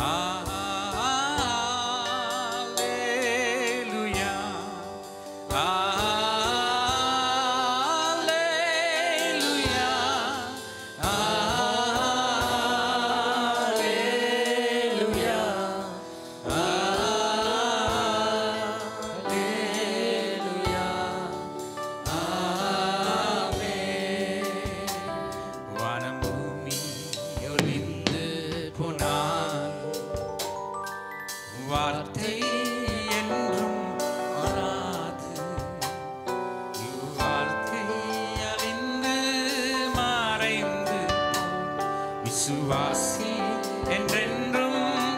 வானம் பூமி ஒளிந்து போனான் வார்த்தை என்றும் மாறாது வார்த்தை அழிந்து மறைந்து விசுவாசி என்றென்றும்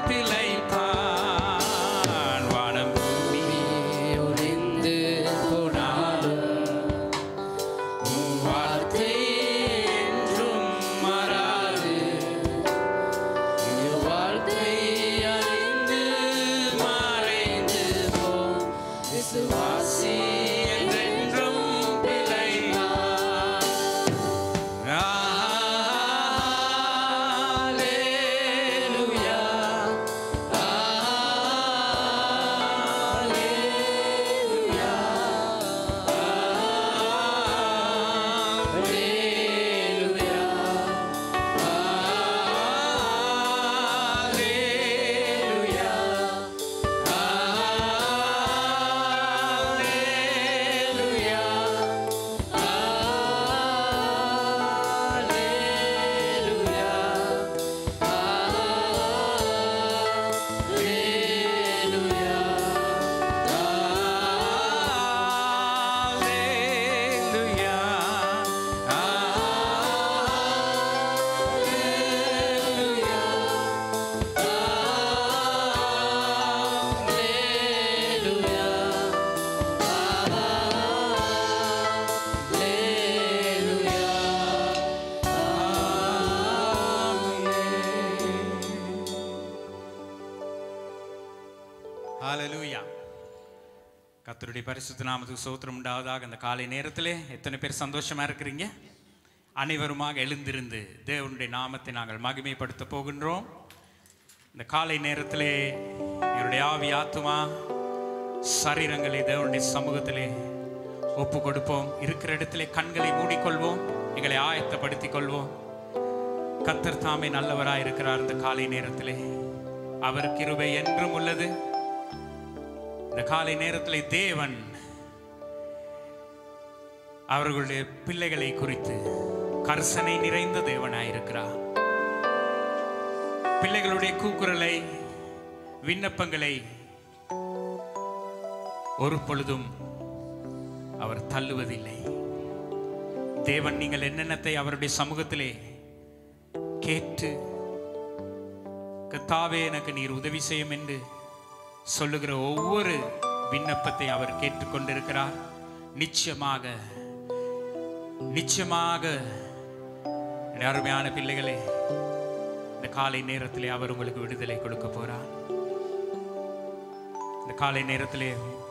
பிழைப்பான் வானம் பூமி ஒளிந்து போனாலும் உம் வார்த்தை என்றும் மாறாது உம் வார்த்தை அறிந்து மறைந்து போம் விசுவாசி என்றென்றும் பிழைப்பான். Alleluia. Alleluia. Alleluia. Alleluia. Alleluia. Alleluia. ஹalleluya கர்த்தருடைய பரிசுத்த நாமத்துக்கு சோத்திரம் உண்டாவதாக அந்த காலை நேரத்திலே எத்தனை பேர் சந்தோஷமா இருக்கிறீங்க அனைவருமாக எழுந்திருந்து தேவனுடைய நாமத்தை நாங்கள் மகிமைப்படுத்த போகின்றோம் இந்த காலை நேரத்திலே என்னுடைய ஆவி ஆத்துமா சரீரங்களை தேவனுடைய சமூகத்திலே ஒப்பு கொடுப்போம் இருக்கிற இடத்திலே கண்களை மூடிக்கொள்வோம் எங்களை ஆயத்தப்படுத்திக் கொள்வோம் கத்தர் தாமே நல்லவராய் இருக்கிறார் இந்த காலை நேரத்திலே அவர் கிருபை என்றும் உள்ளது இந்த காலை நேரத்திலே தேவன் அவர்களுடைய பிள்ளைகளை குறித்து கர்சனை நிறைந்த தேவனாயிருக்கிறார் பிள்ளைகளுடைய கூக்குரலை விண்ணப்பங்களை ஒரு பொழுதும் அவர் தள்ளுவதில்லை தேவன் நீங்கள் என்னென்னத்தை அவருடைய சமூகத்திலே கேட்டு கத்தாவே எனக்கு நீர் உதவி செய்யும் என்று சொல்லுகிற ஒவ்வொரு விண்ணப்பத்தை அவர் கேட்டுக்கொண்டிருக்கிறார் நிச்சயமாக நிச்சயமாக என் அருமையான பிள்ளைகளே இந்த காலை நேரத்திலே அவர் உங்களுக்கு விடுதலை கொடுக்க போறார் இந்த காலை நேரத்திலே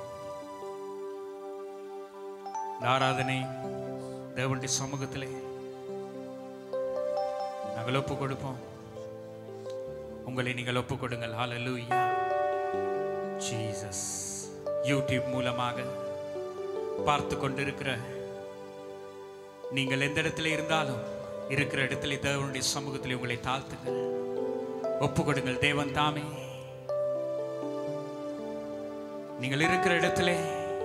இந்த ஆராதனை தேவனுடைய சமூகத்திலே நாங்கள் ஒப்பு கொடுப்போம் உங்களை நீங்கள் ஒப்பு கொடுங்கள் ஹalleluya ஜீசஸ் யூடியூப் மூலமாக பார்த்து கொண்டிருக்கிற நீங்கள் எந்த இடத்துல இருந்தாலும் இருக்கிற இடத்துல தேவனுடைய சமூகத்தில் உங்களை தாழ்த்துங்கள் ஒப்பு கொடுங்கள் தேவன் தாமே நீங்கள் இருக்கிற இடத்திலே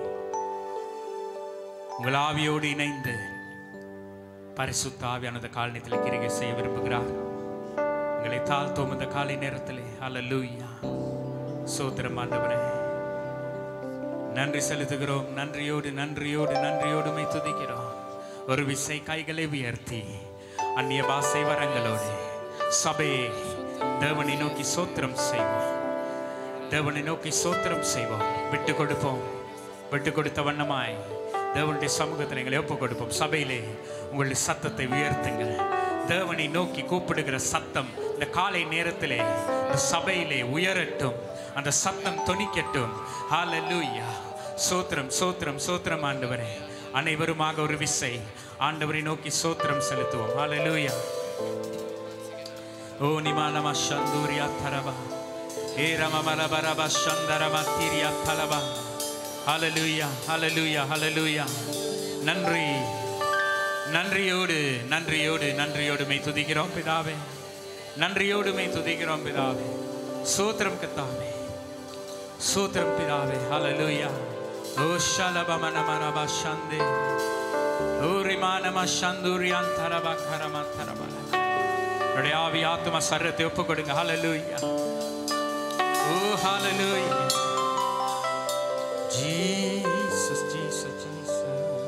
உங்கள் ஆவியோடு இணைந்து பரிசுத்த ஆவியானது காலனியத்தில் கிரிகை செய்ய விரும்புகிறார் உங்களை தாழ்த்தோம் இந்த காலை நேரத்திலே அல்லூயா சோத்திரம் ஆண்டவரே நன்றி செலுத்துகிறோம் நன்றியோடு நன்றியோடு நன்றியோடு மை துதிக்கிறோம் ஒரு விசை கைகளை உயர்த்தி அந்நிய பாசை வரங்களோடு சபையை தேவனை நோக்கி சோத்திரம் செய்வோம் தேவனை நோக்கி சோத்திரம் செய்வோம் விட்டு கொடுப்போம் விட்டு கொடுத்த வண்ணமாய் தேவனுடைய சமூகத்தில் எங்களை ஒப்பு கொடுப்போம் சபையிலே உங்களுடைய சத்தத்தை உயர்த்துங்கள் தேவனை நோக்கி கூப்பிடுகிற சத்தம் இந்த காலை நேரத்திலே இந்த சபையிலே உயரட்டும் அந்த சத்தம் தொனிக்கட்டும் ஹalleluya சோத்திரம் சோத்திரம் சோத்திரம் ஆண்டவரே அனைவருமாக ஒரு விசை ஆண்டவரை நோக்கி சோத்திரம் செலுத்துவோம் ஹalleluya ஓ நிமானம சந்தூரியா தரபா ஏ ரமமரபரப சந்தரம திரியா தலபா ஹalleluya ஹalleluya ஹalleluya நன்றி நன்றியோடு நன்றியோடு நன்றியோடு மெய் துதிக்கிறோம் பிதாவே நன்றியோடு மெய் துதிக்கிறோம் பிதாவே சூத்திரம் கத்தாவே சூத்திரம் பிதாவே ஹalleluya ஓ ஷலபமனமரப சந்தே ஓ ரிமானம சந்தூரியான் தரபா கரம தரபா என்னுடைய ஆவி ஆத்ம சரத்தை ஒப்பு கொடுங்க ஹalleluya ஓ ஹalleluya ஜீசஸ் ஜீசஸ் ஜீசஸ்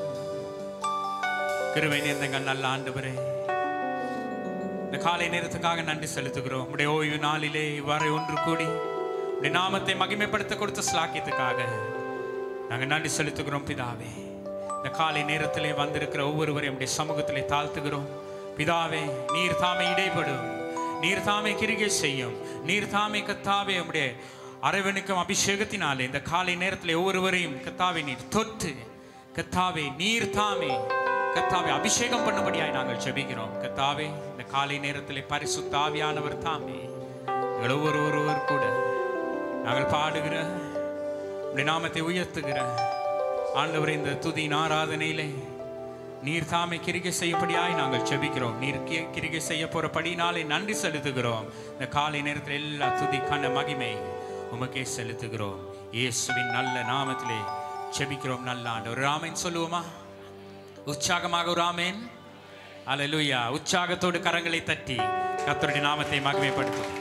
கிருபை நேர்ந்தங்க நல்ல ஆண்டவரே இந்த காலை நேரத்துக்காக நன்றி செலுத்துகிறோம் உடைய ஓய்வு நாளிலே இவ்வாறு ஒன்று கூடி உடைய நாமத்தை மகிமைப்படுத்த கொடுத்த ஸ்லாக்கியத்துக்காக நாங்கள் நன்றி செலுத்துகிறோம் பிதாவே இந்த காலை நேரத்திலே வந்திருக்கிற ஒவ்வொருவரையும் உடைய சமூகத்திலே தாழ்த்துகிறோம் பிதாவே நீர் தாமே இடைப்படும் நீர் தாமே கிரிகை செய்யும் நீர் தாமே கத்தாவே உடைய அரவணுக்கும் அபிஷேகத்தினாலே இந்த காலை நேரத்தில் ஒவ்வொருவரையும் கத்தாவே நீர் தொட்டு கத்தாவே நீர் தாமே கத்தாவே அபிஷேகம் பண்ணும்படியாய் நாங்கள் ஜெபிக்கிறோம் கத்தாவே இந்த காலை நேரத்தில் பரிசுத்த ஆவியானவர் தாமே எங்கள் ஒவ்வொரு ஒருவர் கூட நாங்கள் பாடுகிற உடைய நாமத்தை உயர்த்துகிற ஆண்டவர் இந்த துதியின் ஆராதனையிலே நீர் தாமே கிரிகை செய்யப்படியாய் நாங்கள் ஜெபிக்கிறோம் நீர் கி- கிரிகை செய்ய போறபடினாலே நன்றி செலுத்துகிறோம் இந்த காலை நேரத்தில் எல்லா துதி கன மகிமை உமக்கே செலுத்துகிறோம் இயேசுவின் நல்ல நாமத்திலே ஜெபிக்கிறோம் நல்ல ஆண்டவர் ராமன் சொல்லுவோமா உற்சாகமாக ஒரு ஆமேன் அல்லேலூயா உற்சாகத்தோடு கரங்களை தட்டி கர்த்தருடைய நாமத்தை மகிமைப்படுத்தும்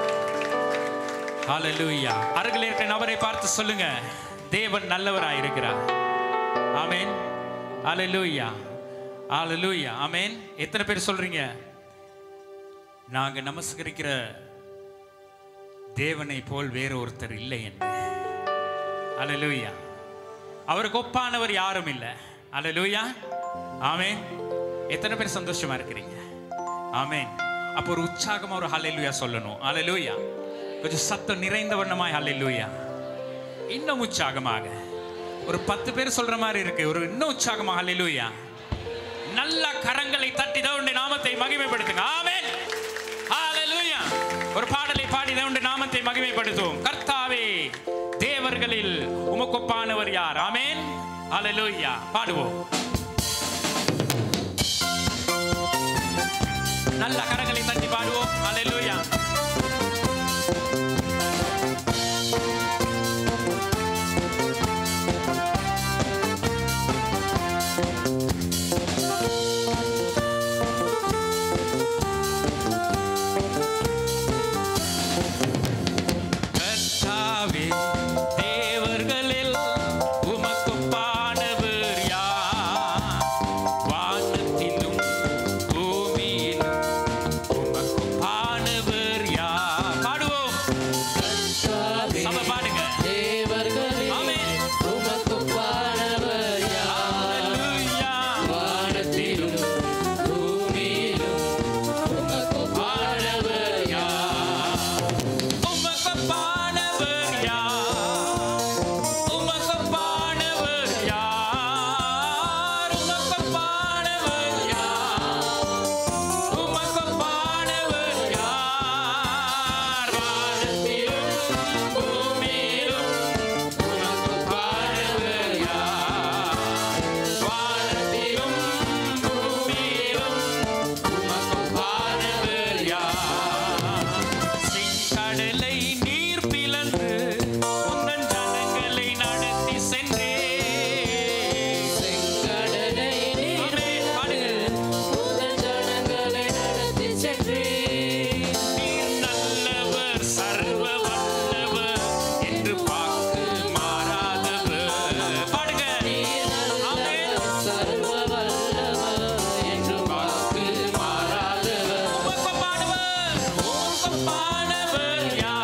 ஹalleluya அருகில் இருக்கிற நபரை பார்த்து சொல்லுங்க தேவன் நல்லவராய் இருக்கிறார் ஆமென் ஹalleluya ஹalleluya ஆமென் எத்தனை பேர் சொல்றீங்க நாங்க நமஸ்கரிக்கிற தேவனை போல் வேறு ஒருத்தர் இல்லை என்று ஹalleluya அவருக்கு ஒப்பானவர் யாரும் இல்லை ஹalleluya ஆமென் எத்தனை பேர் சந்தோஷமா இருக்கிறீங்க ஆமென் அப்போ ஒரு உற்சாகமா ஒரு ஹalleluya சொல்லணும் ஹalleluya கொஞ்சம் சத்தம் நிறைந்த வண்ணமாய் ஹalleluya இன்னும் உற்சாகமாக ஒரு பத்து பேர் சொல்ற மாதிரி இருக்கு ஒரு இன்னும் உற்சாகமாக ஹalleluya நல்ல கரங்களை தட்டி தேவனுடைய நாமத்தை மகிமைப்படுத்துங்க ஆமென் ஹalleluya ஒரு பாடலை பாடி தேவனுடைய நாமத்தை மகிமைப்படுத்துவோம் கர்த்தாவே தேவர்களில் உமக்கொப்பானவர் யார் ஆமென் ஹalleluya பாடுவோம் நல்ல கரங்களை தட்டி பாடுவோம் ஹalleluya கர்த்தாவே தேவர்களில் உமக்கொப்பானவர் யார் வானத்திலும் பூமியிலும் உமக்கொப்பானவர் யார் பாடுவோம் சப பாடுங்க தேவர்களில் ஆமென். உமக்குப்பானவர் யார்? ஹalleluya வானத்திலும் பூமியிலும் உமக்குப்பானவர் யார்? உமக்கொப்பானவர் யார் உமக்கொப்பானவர் யார் உமக்கொப்பானவர் யார் உமக்கொப்பானவர் யார் வானத்திலும் பூமியிலும் உமக்கொப்பானவர் யார் வானத்திலும் பூமியிலும் உமக்கொப்பானவர் யார் செங்கடலை நீர் பிளந்து உந்தன் ஜனங்களை நடத்தி சென்றே செங்கடலை நீர் ஆமென். பாடுங்க. உந்தன் ஜனங்களை நடத்திச் சென்றீர். நீர் நல்லவர் சர்வ வல்லவர் என்று வாக்கு மாறாதவர் பாடுங்க நீர் ஆமென். நல்லவர், சர்வ வல்லவர் என்று வாக்கு மாறாதவர். உமக்கொப்பானவர், உமக்கொப்பானவர் யார்?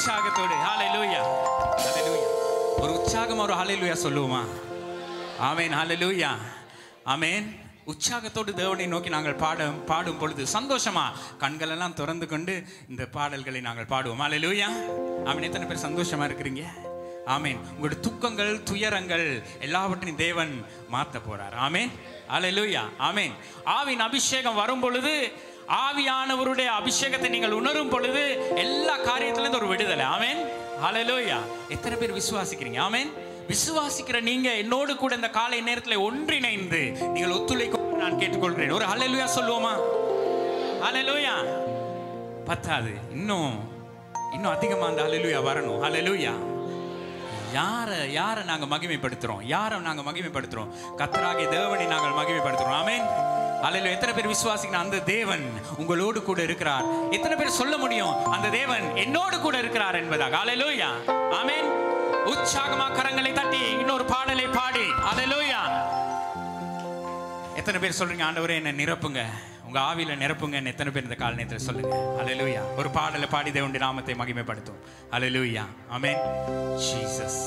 உற்சாகத்தோடு ஹalleluya ஹalleluya ஒரு உற்சாகம் ஒரு ஹalleluya சொல்லுவோமா ஆமென் ஹalleluya ஆமென் உற்சாகத்தோடு தேவனை நோக்கி நாங்கள் பாட பாடும் பொழுது சந்தோஷமா கண்கள் எல்லாம் திறந்து கொண்டு இந்த பாடல்களை நாங்கள் பாடுவோம் ஹalleluya ஆமென் எத்தனை பேர் சந்தோஷமா இருக்கிறீங்க ஆமென் உங்களுடைய துக்கங்கள் துயரங்கள் எல்லாவற்றையும் தேவன் மாத்த போறார் ஆமென் ஹalleluya ஆமென் ஆவின் அபிஷேகம் வரும் பொழுது ஆவியானவருடைய அபிஷேகத்தை நீங்கள் உணரும் பொழுது எல்லா காரியத்திலிருந்து ஒரு விடுதலை ஆமென் ஹalleluya எத்தனை பேர் விசுவாசிக்கிறீங்க ஆமென் விசுவாசிக்கிற நீங்க என்னோடு கூட இந்த காலை நேரத்தில் ஒன்றிணைந்து நீங்கள் ஒத்துழைக்க நான் கேட்டுக்கொள்கிறேன் ஒரு ஹalleluya சொல்லுவோமா ஹalleluya பத்தாது இன்னும் இன்னும் அதிகமா அந்த ஹalleluya வரணும் ஹalleluya யாரை யாரை நாங்க மகிமைப்படுத்துறோம் யாரை நாங்க மகிமைப்படுத்துறோம் கத்தராகிய தேவனை நாங்கள் மகிமைப்படுத்துறோம் ஆமென் அல்ல எத்தனை பேர் விசுவாசிக்கிற அந்த தேவன் உங்களோடு கூட இருக்கிறார் எத்தனை பேர் சொல்ல முடியும் அந்த தேவன் என்னோடு கூட இருக்கிறார் என்பதாக அல்லேலூயா ஆமென் உற்சாகமா கரங்களை தட்டி இன்னொரு பாடலை பாடி அல்லேலூயா எத்தனை பேர் சொல்றீங்க ஆண்டவரே என்ன நிரப்புங்க உங்க ஆவியில நிரப்புங்கன்னு எத்தனை பேர் இந்த கால நேரத்தில் சொல்லுங்க அல்லேலூயா ஒரு பாடலை பாடி தேவனுடைய நாமத்தை மகிமைப்படுத்தும் அல்லேலூயா ஆமென் ஜீசஸ்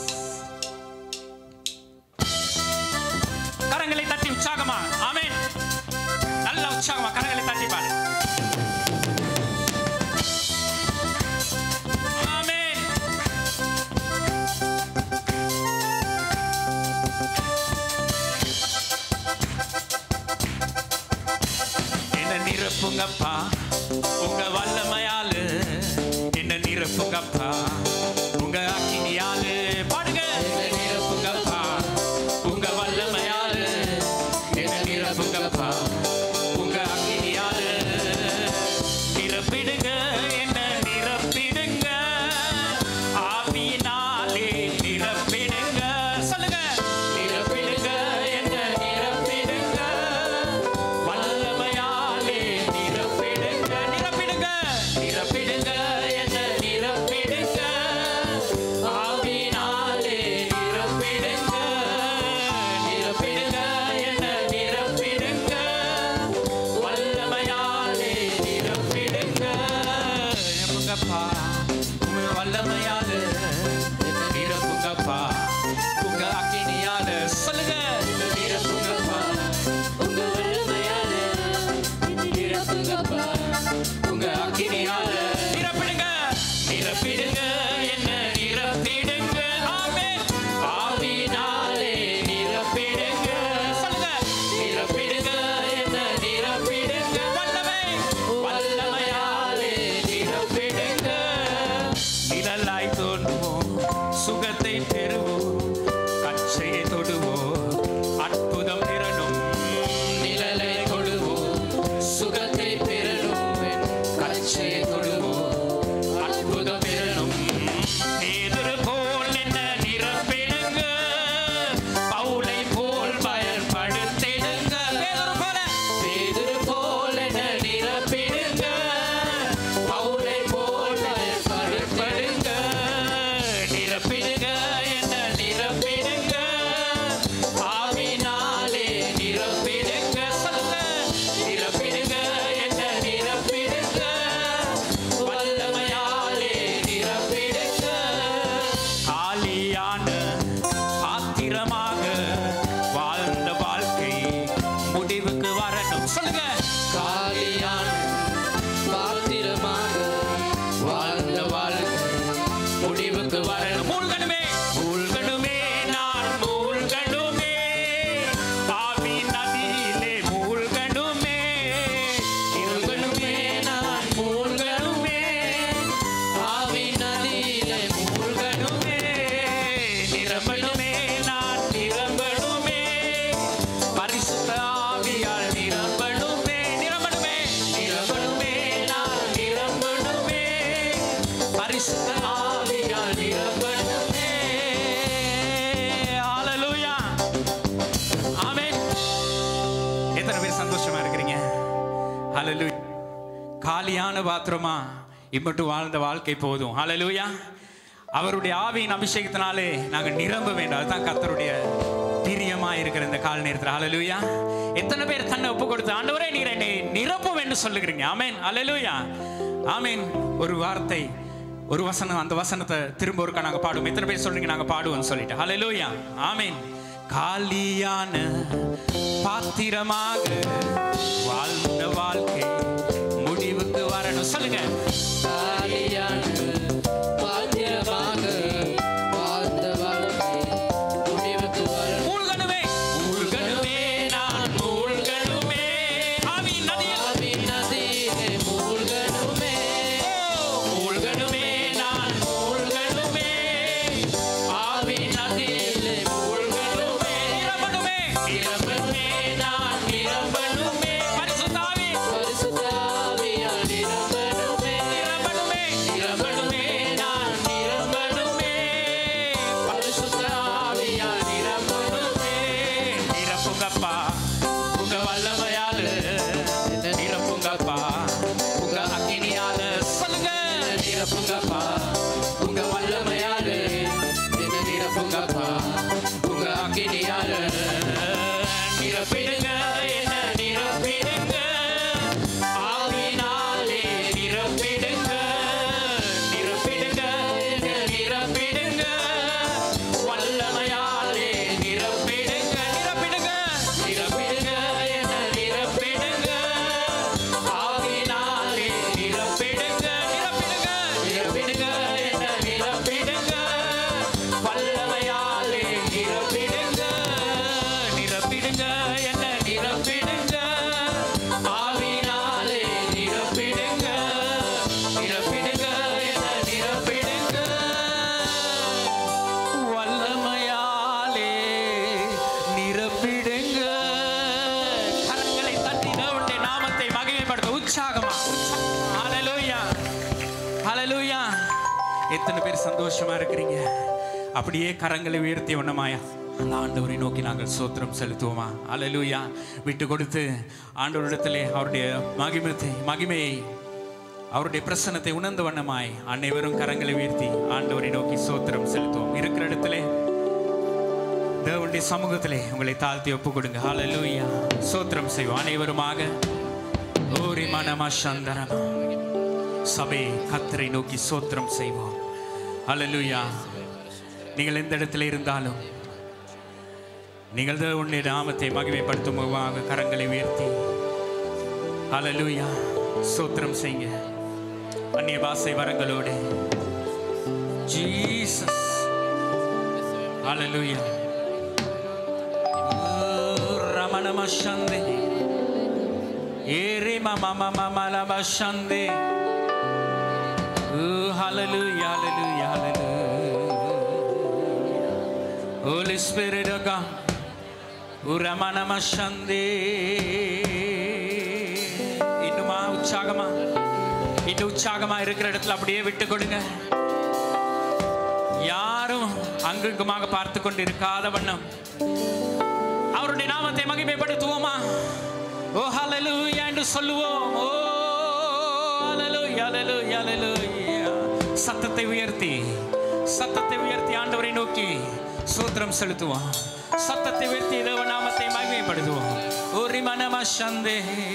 கரங்களை தட்டி உற்சாகமா ஆமென் நல்ல உற்சாகமா கரங்களை தட்டி பாடு ஆமென் என்ன நிரப்புங்கப்பா உங்க வல்லமையாலு என்ன நிரப்புங்கப்பா உங்க அக்கினியாலு பாடுங்க என்ன நிரப்புங்கப்பா உங்க வல்லமையாலு என்ன நிரப்புங்கப்பா உங்க அக்கினியாலு நிரப்பிடுங்க என்ன நிரப்பிடுங்க ஆவியினாலே நிரப்பிடுங்க சொல்லுங்க நிரப்பிடுங்க என்ன நிரப்பிடுங்க வல்லமையாலே நிரப்பிடுங்க நிரப்பிடுங்க நிரப்பிடுங்க என்ன நிரப்பிடுங்க ஆவியினாலே நிரப்பிடுங்க நிரப்பிடுங்க என்ன நிரப்பிடுங்க வல்லமையாலே நிரப்பிடுங்க நிரப்புங்கப்பா உங்க வல்லமையாலே நிரப்புங்கப்பா உங்க அக்கினியால சொல்லுங்க நிரப்புங்கப்பா உங்க வல்லமையாலே நிரப்புங்கப்பா உங்க அக்கினியால நிரப்பிடுங்க நிரப்பிடுங்க என்ன நிரப்பிடுங்க ஆமென் ஆவியினாலே நிரப்பிடுங்க சொல்லுங்க நிரப்பிடுங்க என்ன நிரப்பிடுங்க வல்லமை வல்லமையாலே நிரப்பிடுங்க நிழலாய் தோன்றுவோம் சுகத்தை பெறுவோம் கச்சையை தொடுவோம் அற்புதம் பெறணும் நிழலை தொடுவோம் சுகத்தை பெறணும் கச்சையை தொடுவோம் அற்புதம் பெறணும் பேதுரு போல் என்ன நிரப்பிடுங்க பவுலை போல் பயன்படுத்திடுங்க பேதுரு போல பேதுரு போல் என்ன நிரப்பிடுங்க பவுலை போல் பயன்படுத்திடுங்க நிரப்பிடுங்க என்ன நிரப்பிடுங்க ஆவினாலே நிரப்பிடுங்க சொல்லுங்க நிரப்பிடுங்க என்ன நிரப்பிடுங்க வல்லமையாலே நிரப்பிடுங்க காலியான பாத்திரமாக வாழ்ந்த வாழ்க்கை முடிவுக்கு வரணும் சொல்லுங்க காலியான பாத்திரமாக வாழ்ந்த வாழ்க்கை முடிவுக்கு வரணும் மூழ்கணுமே மூழ்கணுமே நான் மூழ்கணுமே பாவி நதியிலே மூழ்கணுமே மூழ்கணுமே நான் மூழ்கணுமே ஆவி நதியிலே மூழ்கணுமே நிரம்பணுமே நான் நிரம்பணுமே பரிசுத்த ஆவியால் நிரம்பணுமே நிரம்பணுமே நிரம்பணுமே நான் நிரம்பணுமே பரிசுத்த ஆவியால் நிரம்பணுமே ஹalleluya ஆமென் எத்தனை பேர் சந்தோஷமா இருக்கிறீங்க ஹalleluya காலியான பாத்திரமா இம்மட்டு வாழ்ந்த வாழ்க்கை போதும் ஹalleluya அவருடைய ஆவியின் அபிஷேகத்தினாலே நாங்கள் நிரம்ப வேண்டும் அதுதான் கர்த்தருடைய பிரியமா இருக்கிற இந்த கால நேரத்தில் ஹalleluya எத்தனை பேர் தன்னை ஒப்பு கொடுத்து ஆண்டவரே நீர் என்னை நிரப்பும் என்று சொல்லுகிறீங்க ஆமென் ஹalleluya ஆமென் ஒரு வார்த்தை ஒரு வசனம் அந்த வசனத்தை திரும்ப ஒருக்கா நாங்க பாடுவோம் எத்தனை பேர் சொல்றீங்க நாங்க பாடுவோம்னு சொல்லிட்டு ஹalleluya ஆமென் காலியான பாத்திரமாக வாழ்ந்த வாழ்க்கை முடிவுக்கு வரணும் சொல்லுங்க காலியான பாத்திரமாக வாழ்ந்த வாழ்க்கை முடிவுக்கு வரும் மூழ்கணுமே மூழ்கணுமே நான் மூழ்கணுமே ஆவியின் நதியில் ஆவின் நதியிலே மூழ்கணுமே மூழ்கணுமே நான் மூழ்கணுமே ஆவின் நதியிலே மூழ்கணுமே நிரம்பணுமே நிரம்பணுமே நான் நிரம்பணுமே பரிசுத்தாவி பரிசுத்த ஆவியால் நிரம்பணுமே நிரம்பணுமே நிரம்பணுமே நான் நிரம்பணுமே பரிசுத்த ஆவியால் நிரம்பணுமே நிரப்புங்கப்பா உங்க வல்லமையால நிரப்புங்கப்பா உங்க அக்கினியால சொல்லுங்க நிரப்புங்கப்பா உங்க வல்லமையாலே என்ன நிரப்புங்கப்பா உங்க அக்கினியால நிரப்பிடுங்க என்ன நிரப்பிடுங்க ஆவினாலே நிரப்பிடுங்க நிரப்பிடுங்க என்ன நிரப்பிடுங்க வல்லமையாலே நிரப்பிடுங்க நிரப்பிடுங்க நிரப்பிடுங்க என்ன நிரப்பிடுங்க ஆவினாலே நிரப்பிடுங்க நிரப்பிடுங்க நிரப்பிடுங்க என்ன நிரப்பிடுங்க வல்லமையாலே நிரப்பிடுங்க நிரப்பிடுங்க என்ன நிரப்பிடுங்க ஆவினாலே நிரப்பிடுங்க நிரப்பிடுங்க என்ன நிரப்பிடுங்க வல்லமையாலே நிரப்பிடுங்க கரங்களை தட்டி தேவனுடைய நாமத்தை மகிமைப்படுத்த உற்சாகமா ஹalleluya ஹalleluya எத்தனை பேர் சந்தோஷமா இருக்கிறீங்க அப்படியே கரங்களை உயர்த்தி ஒண்ணமாயா அந்த ஆண்டவரை நோக்கி நாங்கள் சோத்திரம் செலுத்துவோமா ஹalleluya விட்டு கொடுத்து ஆண்டவரிடத்திலே அவருடைய மகிமத்தை மகிமையை அவருடைய பிரசன்னத்தை உணர்ந்த வண்ணமாய் அனைவரும் கரங்களை உயர்த்தி ஆண்டவரை நோக்கி சோத்திரம் செலுத்துவோம் இருக்கிற இடத்திலே தேவனுடைய சமூகத்திலே உங்களை தாழ்த்தி ஒப்பு கொடுங்க ஹalleluya சோத்திரம் செய்வோம் அனைவருமாக ஓரி மனமா சந்தரமா சபை கத்தரை நோக்கி சோத்திரம் செய்வோம் ஹalleluya நீங்கள் எந்த இடத்துல இருந்தாலும் நீங்கள் தேவனுடைய நாமத்தை மகிமைப்படுத்தும் முகமாக கரங்களை உயர்த்தி ஹalleluya சோத்திரம் செய்யுங்க அந்நிய பாசை வரங்களோடு ஜீசஸ் ஹalleluya ரமணம சந்தே ஏரே மம மம மலம சந்தே ஹalleluya hallelujah hallelujah Holy Spirit of God உரமணம சந்தே இன்னுமா உற்சாகமா இன்னும் உற்சாகமா இருக்கிற இடத்துல அப்படியே விட்டு கொடுங்க யாரும் அங்குங்குமாக பார்த்து கொண்டு இருக்காத வண்ணம் அவருடைய நாமத்தை மகிமைப்படுத்துவோமா ஓ ஹalleluya என்று சொல்லுவோம் ஓ ஹalleluya ஹalleluya ஹalleluya சத்தத்தை உயர்த்தி சத்தத்தை உயர்த்தி ஆண்டவரை நோக்கி சூத்திரம் செலுத்துவோம் சத்தத்தை உயர்த்தி தேவ நாமத்தை மகிமைப்படுத்துவோம் ஒரு மனம சந்தே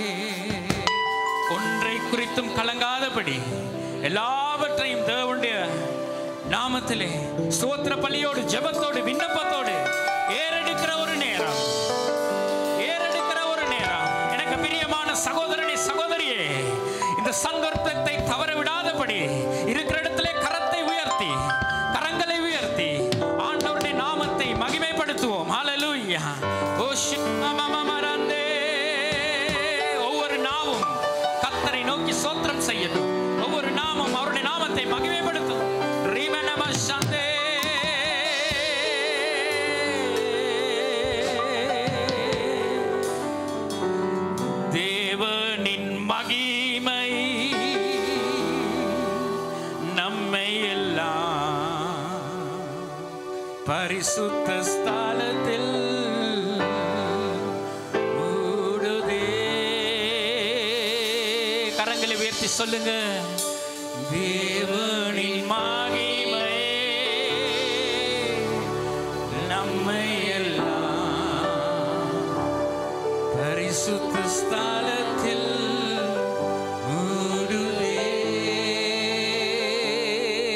ஒன்றை குறித்தும் கலங்காதபடி எல்லாவற்றையும் தேவனுடைய நாமத்திலே ஸ்தோத்திர பலியோடு ஜெபத்தோடு விண்ணப்பத்தோடு ஏறெடுக்கிற ஒரு நேரம் ஏறெடுக்கிற ஒரு நேரம் எனக்கு பிரியமான சகோதரனே சகோதரியே இந்த சந்தர்ப்பத்தை தவற விடாதபடி இருக்கிற இடத்திலே கரத்தை உயர்த்தி கரங்களை உயர்த்தி ஆண்டவருடைய நாமத்தை மகிமைப்படுத்துவோம் ஹalleluya ஓ ஷிம்மமமரந்தே ஒவ்வொரு நாவும் கத்தரை நோக்கி சோத்திரம் செய்யட்டும் ஒவ்வொரு நாமும் அவருடைய நாமத்தை மகிமைப்படுத்தும் ரீமனம சந்தே தேவனின் மகிமை நம்மை எல்லாம் பரிசுத்த ஸ்தலத்தில் மூடுதே கரங்களை உயர்த்தி சொல்லுங்க தேவனின் மகிமை நம்மை எல்லாம் பரிசுத்த ஸ்தலத்தில் மூடுதே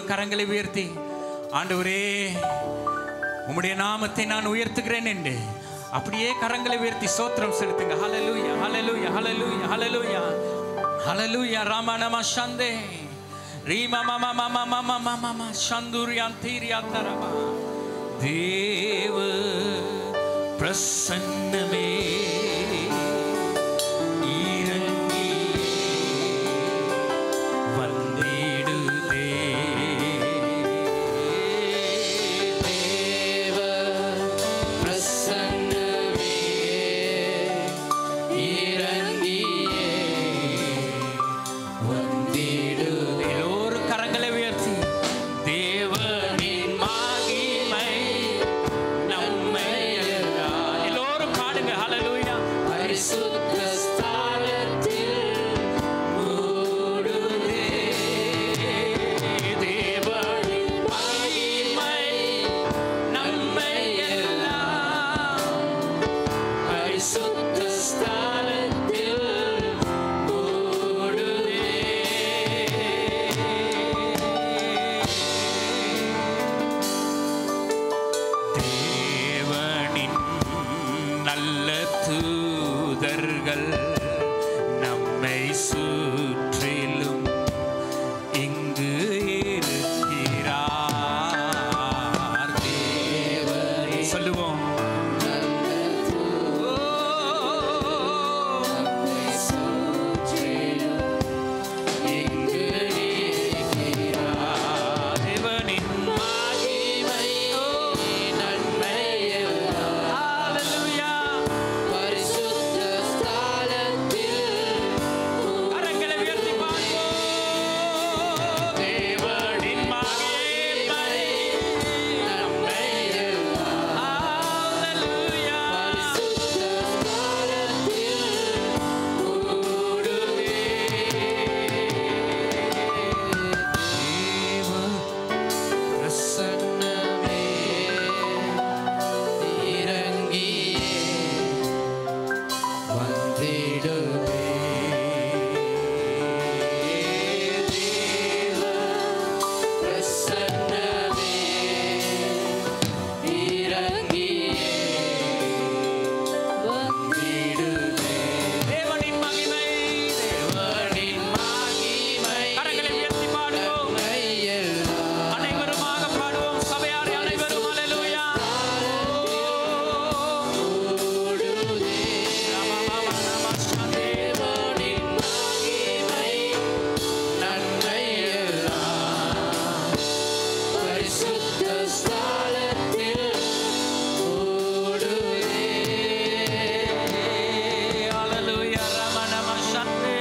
எல்லோரும் கரங்களை உயர்த்தி ஆண்டவரே உம்முடைய நாமத்தை நான் உயர்த்துகிறேன் என்று அப்படியே கரங்களை உயர்த்தி சோத்திரம் செலுத்துங்க ஹalleluya ஹalleluya ஹalleluya ஹalleluya ஹalleluya ராமா நம சந்தே ரீமா மம மம மம மம மம சந்துரியான் தீரியாத்தரமா தேவ பிரசன்னமே இறங்கி வந்திடுதே தேவ பிரசன்னமே இறங்கியே வந்திடுதே எல்லோரும் கரங்களை உயர்த்தி தேவனின் மகிமை நம்மை எல்லாம் எல்லோரும் பாடுங்க ஹalleluya பரிசுத்த ஸ்தானத்தில் மூடுதே தேவனின் மகிமை நம்மை எல்லாம் பரிசுத்த ஸ்தானத்தில் மூடுதே தேவனின் நல்ல தூதர்கள் நம்மை சுற்றிலும் இங்கு இருக்கிறார் தேவனே சொல்லுவோம் ஓ, இங்கு இருக்கிறார் தேவனின் மகிமை நன்மை எல்லாம் ஹalleluya பரிசுத்த ஸ்தானத்தில் கரங்களை உயர்த்தி பாடுவோம் தேவனின் மகிமை நன்மை எல்லாம் ஹalleluya பரிசுத்த ஸ்தானத்தில் மூடுதே பிரசன்னமே இறங்கியே வந்திடுவே தேவ பிரசன்னமே இறங்கியே வந்திடுவே தேவனின் மகிமை தேவனின் மகிமை கரங்களை உயர்த்தி பாடுவோம் நன்மை எல்லாம் அனைவருமாக பாடுவோம் சபையார் அனைவரும் அல்லேலூயா தேவனின் மகிமை நன்மை எல்லாம் பரிசுத்த ஸ்தலத்தில் கூடுதே. அல்லேலூயா ரமணம சந்தே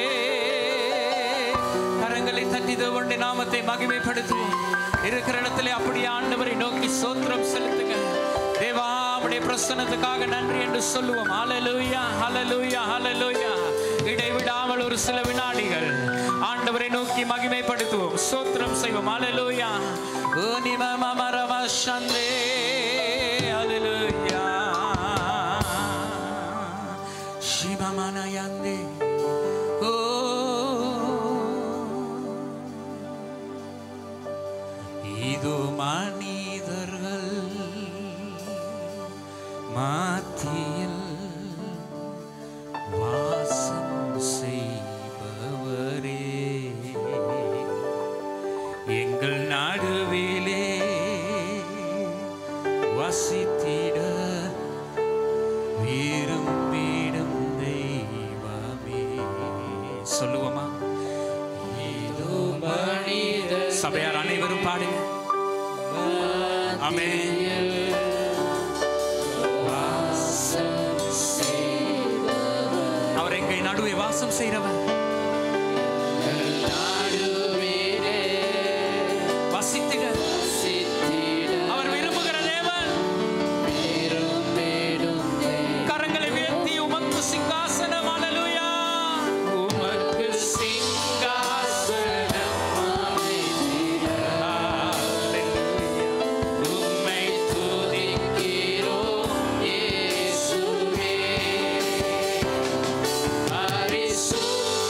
கரங்களை தட்டி தேவனுடைய நாமத்தை மகிமைப்படுத்துவோம் இருக்கிற இடத்துல அப்படியே ஆண்டவரை நோக்கி சோத்திரம் செலுத்துங்க தேவா உடைய பிரசன்னத்துக்காக நன்றி என்று சொல்லுவோம் ஹalleluya ஹalleluya ஹalleluya இடைவிடாமல் ஒரு சில வினாடிகள் ஆண்டவரை நோக்கி மகிமைப்படுத்துவோம் சோத்திரம் செய்வோம் ஹalleluya ஓ நிமமரம சந்தே ஹalleluya சிவமனயந்தே ஓ இது மனிதர்கள் மாத்தியில் வாசம் செய்பவரே எங்கள் நடுவிலே வசித்திட விரும்பிடும் தெய்வமே சொல்லுவோமா இது மனித சபையார் அனைவரும் பாடுங்க ஆமென் வாசம் செய்பவர் அவர் எங்கள் நடுவே வாசம் செய்கிறவர் நடுவிலே வசித்திட வசித்திட அவர் விரும்புகிற தேவன் விரும்பிடும் தெய்வம். கரங்களை உயர்த்தி உமக்கு சிங்காசனம் அல்லேலூயா உமக்கு சிங்காசனம் அமைத்திட உம்மை துதிக்கிறோம் இயேசுவே. பரிசுத்த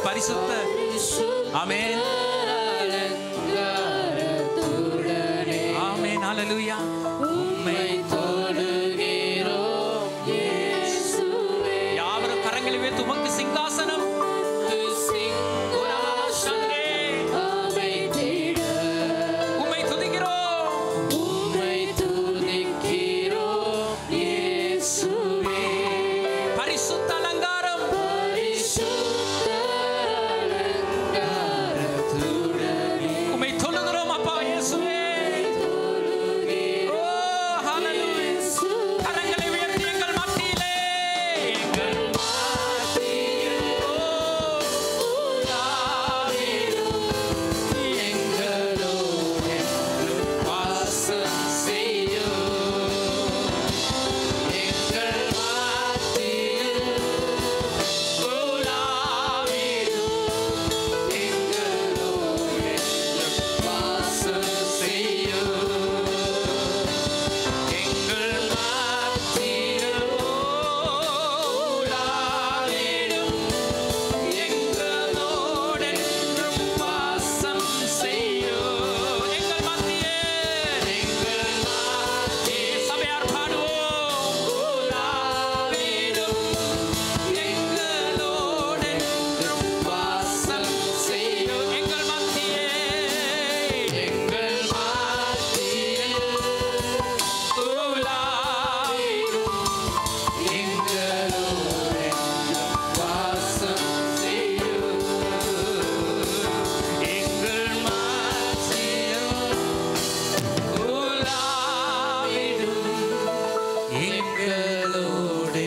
பரிசுத்த ஆமென் ஆமென் ஹalleluya உம்மை யாவரும் கரங்களை உயர்த்தி உமக்கு சிங்காசனம் சண்டே உம்மை துதிக்கிறோம் பரிசுத்த அலங்காரம் உம்மை தொழுகிறோம் அப்பா இயேசுவே ஓ ஹalleluya கரங்களை உயர்த்தி எங்கள் மத்தியிலே எங்கள் மத்தியில் ஓ உலாவிடும் எங்களோடு வாசம் செய்யும் எங்கள் மத்தியில் உலாவிடும் எங்களோடு வாசம் செய்யும் எங்கள் மத்தியில் உலாவிடும் எங்களோடு என்றும் வாசம் செய்யும் எங்கள் மத்தியே எங்கள் மத்தியே சபையார் பாடுவோம் உலாவிடும் எங்களோடு என்றும் வாசம் செய்யும் எங்கள் மத்தியே எங்கள் மத்தியில் உலாவிடும் எங்களோடு வாசம் செய்யும் எங்கள் மத்தியில் உலாவிடும் எங்களோடு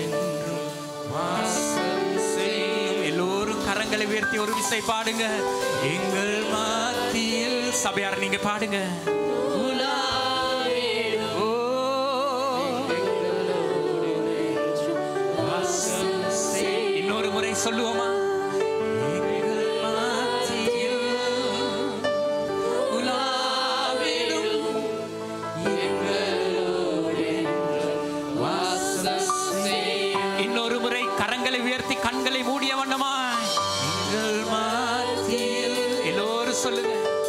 வாசம் செய்யும் எல்லோரும் கரங்களை உயர்த்தி ஒரு விசை பாடுங்க எங்கள் மத்தியில் சபையார் நீங்க பாடுங்க ஓ, வாசம் செய்- இன்னொரு முறை சொல்லுவோமா எங்கள் மத்தியில் உலாவிடும் இன்னொரு முறை கரங்களை உயர்த்தி கண்களை மூடிய வண்ணமாய் எங்கள் மத்தியில் எல்லோரும் சொல்லுங்க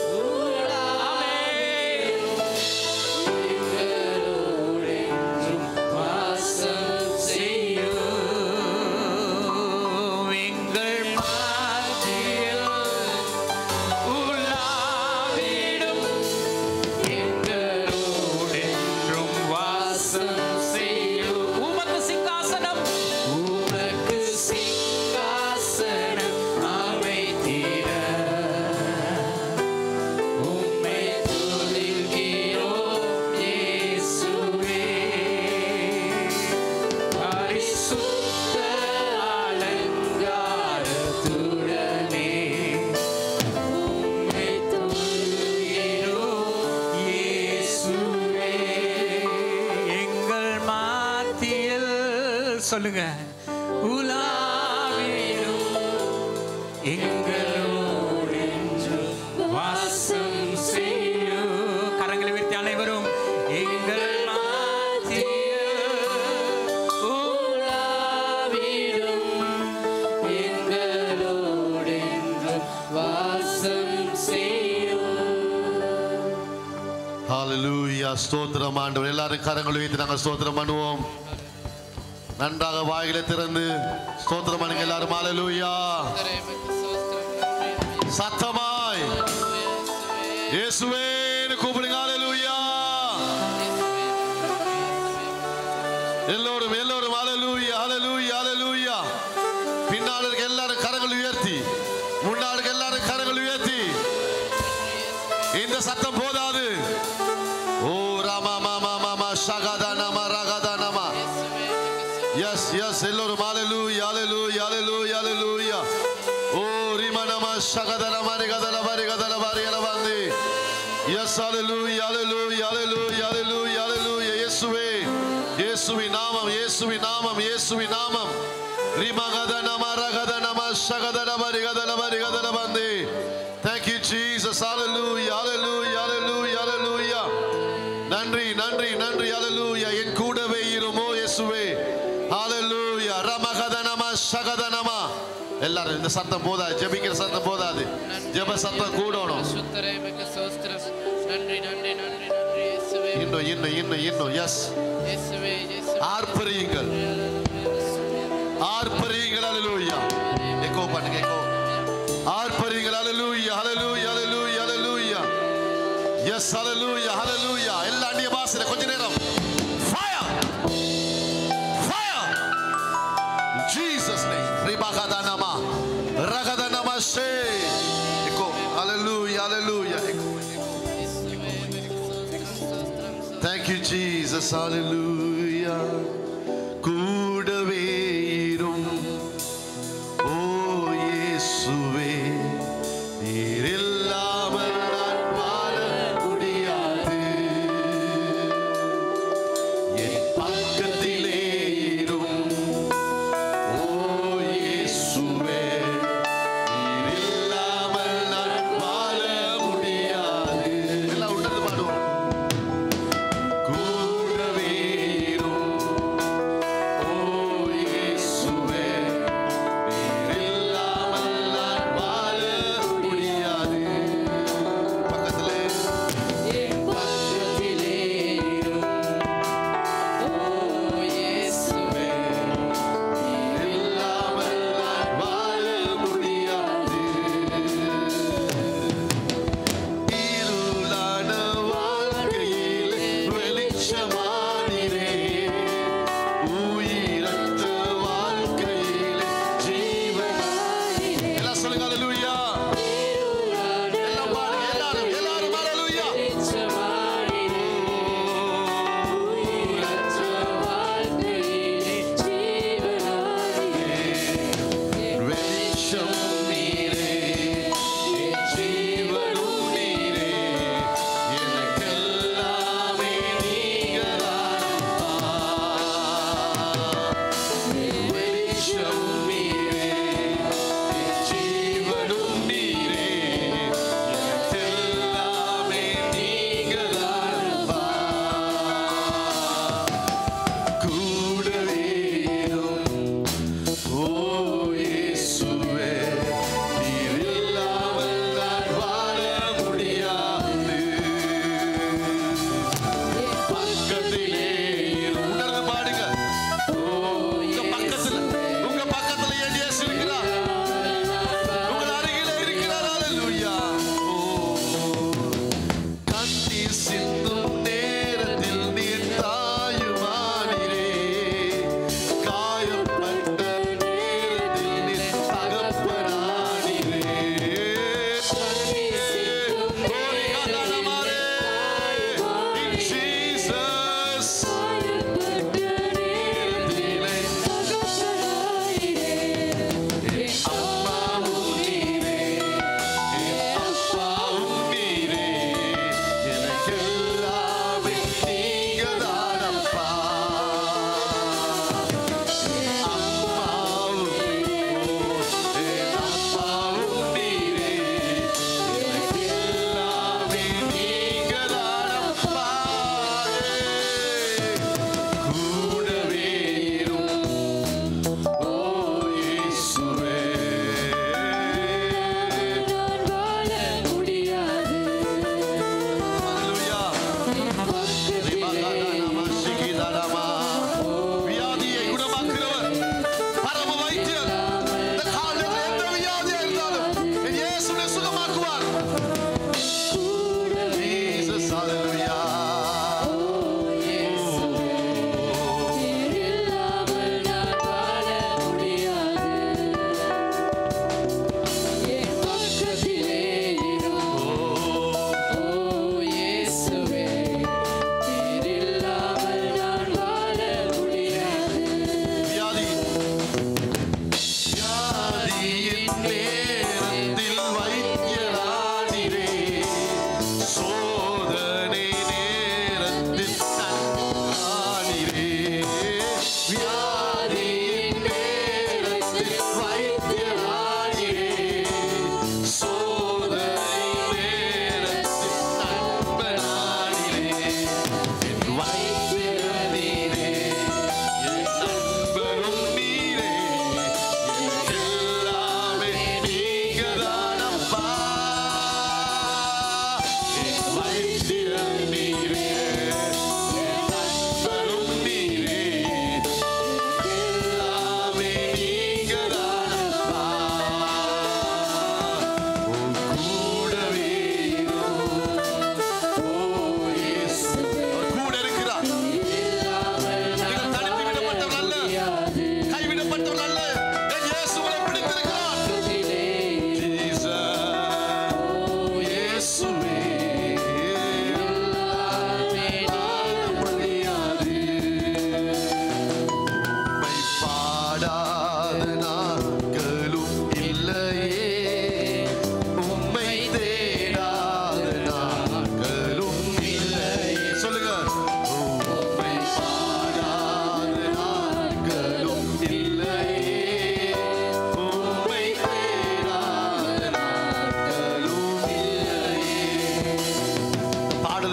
ஆமென். செய்யும் எங்கள் மத்தியில் உலாவிடும் எங்களோடு என்றும் வாசம் செய்யும் உமக்கு சிங்காசனம் உமக்கு சிங்காசனம் அமைத்திட உம்மை துதிக்கிறோம் இயேசுவே பரிசுத்த அலங்காரத்துடனே உம்மை துதிக்கிறோம் இயேசுவே எங்கள் மாத்தியில் சொல்லுங்க உலாவிடும் எங்களோடு என்றும் வாசம் செய்யும் கரங்களை உயர்த்தி அனைவரும் எங்கள் மாத்தியில் உலாவிடும் எங்களோடு என்றும் வாசம் செய்யும் ஹalleluya ஸ்தோத்திரம் ஆண்டவர் எல்லாரும் கரங்களை வைத்து நாங்கள் ஸ்தோத்திரம் பண்ணுவோம் நன்றாக வாயிலை திறந்து ஸ்தோத்திரம் பண்ணுங்க எல்லாரும் ஹalleluya சத்தமாய் இயேசுவேன்னு கூப்பிடுங்க ஹalleluya எல்லோரும் எல்லோரும் ஹalleluya ஹalleluya ஹalleluya பின்னால் இருக்க எல்லாரும் கரங்கள் உயர்த்தி முன்னால் இருக்க எல்லாரும் கரங்கள் உயர்த்தி இந்த சத்தம் போதாது ஓ ராமா மாமா மாமா ஷகதா நம ரகதா நம எஸ் எஸ் எல்லோரும் ஹalleluya ஹalleluya ஹalleluya ஹalleluya ஓ ரிம நம ஷகதா நம ரிகதா நம ரிகதா நம ரிகதா வந்து எஸ் ஹalleluya ஹalleluya ஹalleluya ஹalleluya ஹalleluya இயேசுவே இயேசுவின் நாமம் இயேசுவின் நாமம் இயேசுவின் நாமம் ரிமகத நம ரகத நம ஷகத நம ரிகத நம ரிகத நம வந்து Thank you Jesus hallelujah hallelujah hallelujah hallelujah நன்றி நன்றி நன்றி ஹalleluya என் கூடவே இருமோ இயேசுவே ஹalleluya ரமகத நம ஷகத நம எல்லாரும் இந்த இந்த சத்தம் போதாது ஜெபிக்கிற சத்தம் போதாது ஜெப சத்தம் கூடணும் சுத்தரே மிக்க சோஸ்திரம் நன்றி நன்றி நன்றி நன்றி இயேசுவே இன்னும் இன்னும் இன்னும் இன்னும் எஸ் இயேசுவே இயேசுவே ஆர்ப்பரியுங்கள் ஆர்ப்பரியுங்கள் அல்லேலூயா எக்கோ பண்ணுங்க எக்கோ ஆர்ப்பரியுங்கள் அல்லேலூயா அல்லேலூயா அல்லேலூயா அல்லேலூயா எஸ் அல்லேலூயா அல்லேலூயா எல்லா அந்நிய பாஷையில கொஞ்ச நேரம் fire fire Jesus name ரிபகதனமா ரகதனமஷே echo அல்லேலூயா அல்லேலூயா எக்கோ இயேசுவே மிக்க சோஸ்திரம் சோஸ்திரம் Thank you, Jesus. Hallelujah. கூடவே இரும் ஓ இயேசுவே நீர் இல்லாமல் நான் வாழ முடியாது என் பக்கத்திலே இரும் ஓ இயேசுவே நீர் இல்லாமல் நான் வாழ முடியாது எல்லாம் உணர்ந்து பாடுவோம் கூடவே இரும்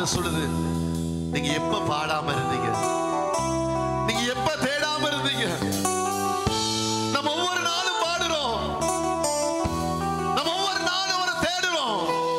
பாடல் சொல்லுது நீங்க எப்ப பாடாம இருந்தீங்க நீங்க எப்ப தேடாம இருந்தீங்க நம்ம ஒவ்வொரு நாளும் பாடுறோம் நம்ம ஒவ்வொரு நாளும் அவரை தேடுறோம்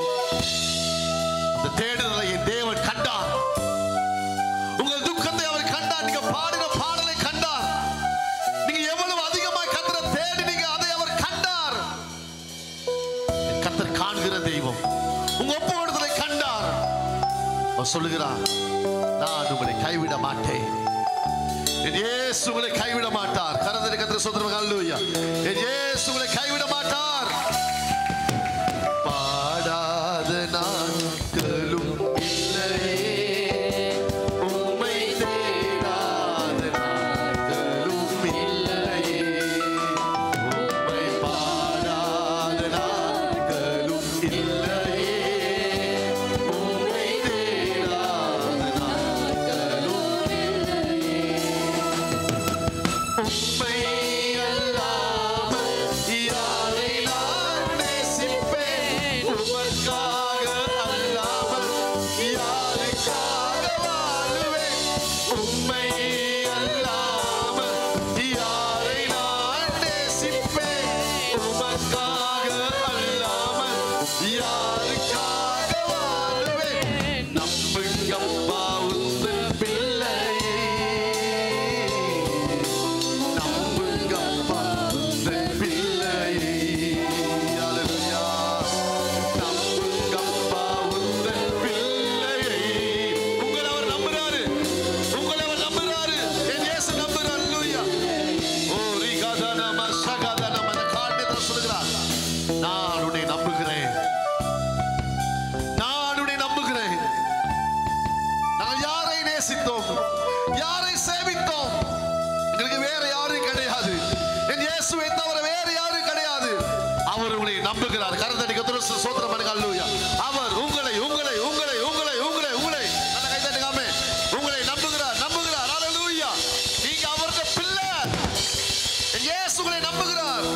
அந்த தேடுதலை என் தேவன் கண்டார் உங்கள் துக்கத்தை அவர் கண்டார் நீங்க பாடின பாடலை கண்டார் நீங்க எவ்வளவு அதிகமாய் கத்தரை தேடினீங்க அதை அவர் கண்டார் என் கத்தர் காண்கிற தெய்வம் உங்க ஒப்புவிடுதலை கண்டார் அவர் சொல்லுகிறார் நான் உங்களை கைவிட மாட்டேன் என் இயேசு உங்களை கைவிட மாட்டார் கரந்தரி கத்திர சொந்தம் ஹalleluya என் இயேசு உங்களை கைவிட மாட்டார் பாடாத நாட்களும் இல்லையே உம்மை தேடாத நாட்களும் இல்லையே உம்மை பாடாத நாட்களும் இல்லையே உம்மை தேடாத நாட்களும் உம்மை அல்லாமல் யாரை நான் நேசிப்பேன் உமக்காக அல்லாமல் யாருக்காக வாழுவேன் உம்மை அல்லாமல் யாரை நான் நேசிப்பேன் உமக்காக அல்லாமல் யாருக்காக வாழுவேன் நம்புங்கப்பா உந்தன் பிள்ளையே நம்புங்கப்பா உந்தன் பிள்ளையே அல்லேலூயா நம்புங்கப்பா உந்தன் பிள்ளையே உங்களை அவர் நம்புறாரு உங்களை அவர் நம்புறாரு என் இயேசு நம்புறாரு அல்லேலூயா ஓ ரிகாதனம சகதனம அந்த காரியத்தை சொல்லுகிறார் நான் உன்னை நம்புகிறேன் நான் உன்னை நம்புகிறேன் நாங்கள் யாரை நேசித்தோம் யாரை சேவித்தோம் எங்களுக்கு வேற யாரும் கிடையாது என் இயேசுவை தவிர வேற யாரும் கிடையாது அவர் உங்களை நம்புகிறார் கரந்தடி கத்திர சோத்திரம் பண்ணுங்க அல்லேலூயா அவர் உங்களை உங்களை உங்களை உங்களை உங்களை உங்களை நல்ல கை தட்டுக்காமே உங்களை நம்புகிறார் நம்புகிறார் அல்லேலூயா நீங்க அவருடைய பிள்ளை என் இயேசு உங்களை நம்புகிறார்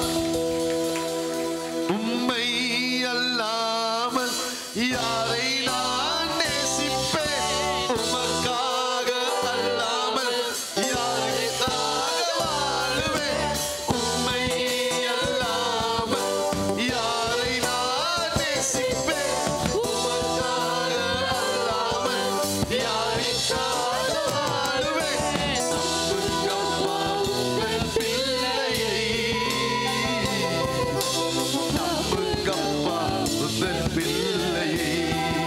உம்மை அல்லாமல் யாரை நான் நேசிப்பேன் உமக்காக அல்லாமல் யாருக்காக வாழுவேன் உம்மை அல்லாமல் யாரை நான் நேசிப்பேன் உமக்காக அல்லாமல் யாருக்காக வாழுவேன் நம்புங்கப்பா உங்கள் பிள்ளையை நம்புங்கப்பா உந்தன் பிள்ளையை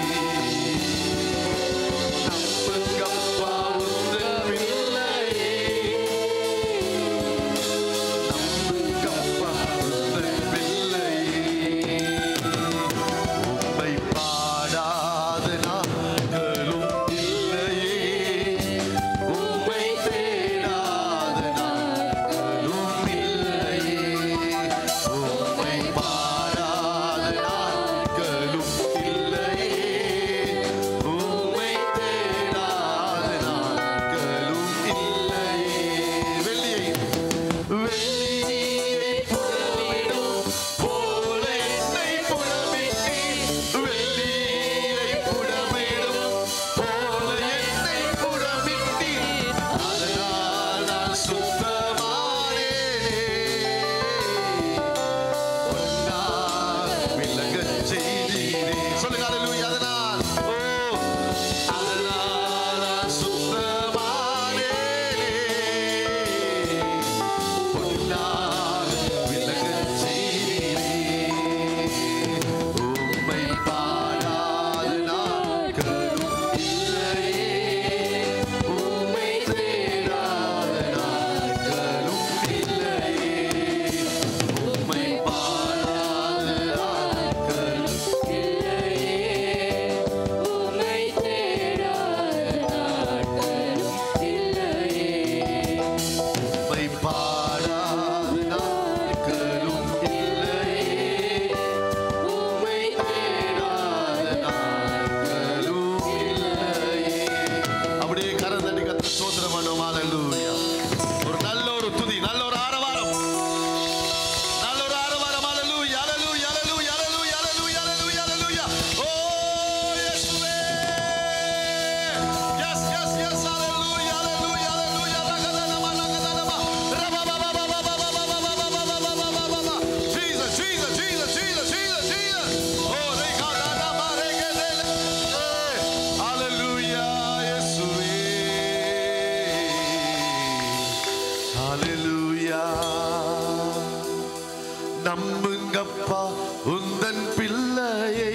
உந்தன் பிள்ளையை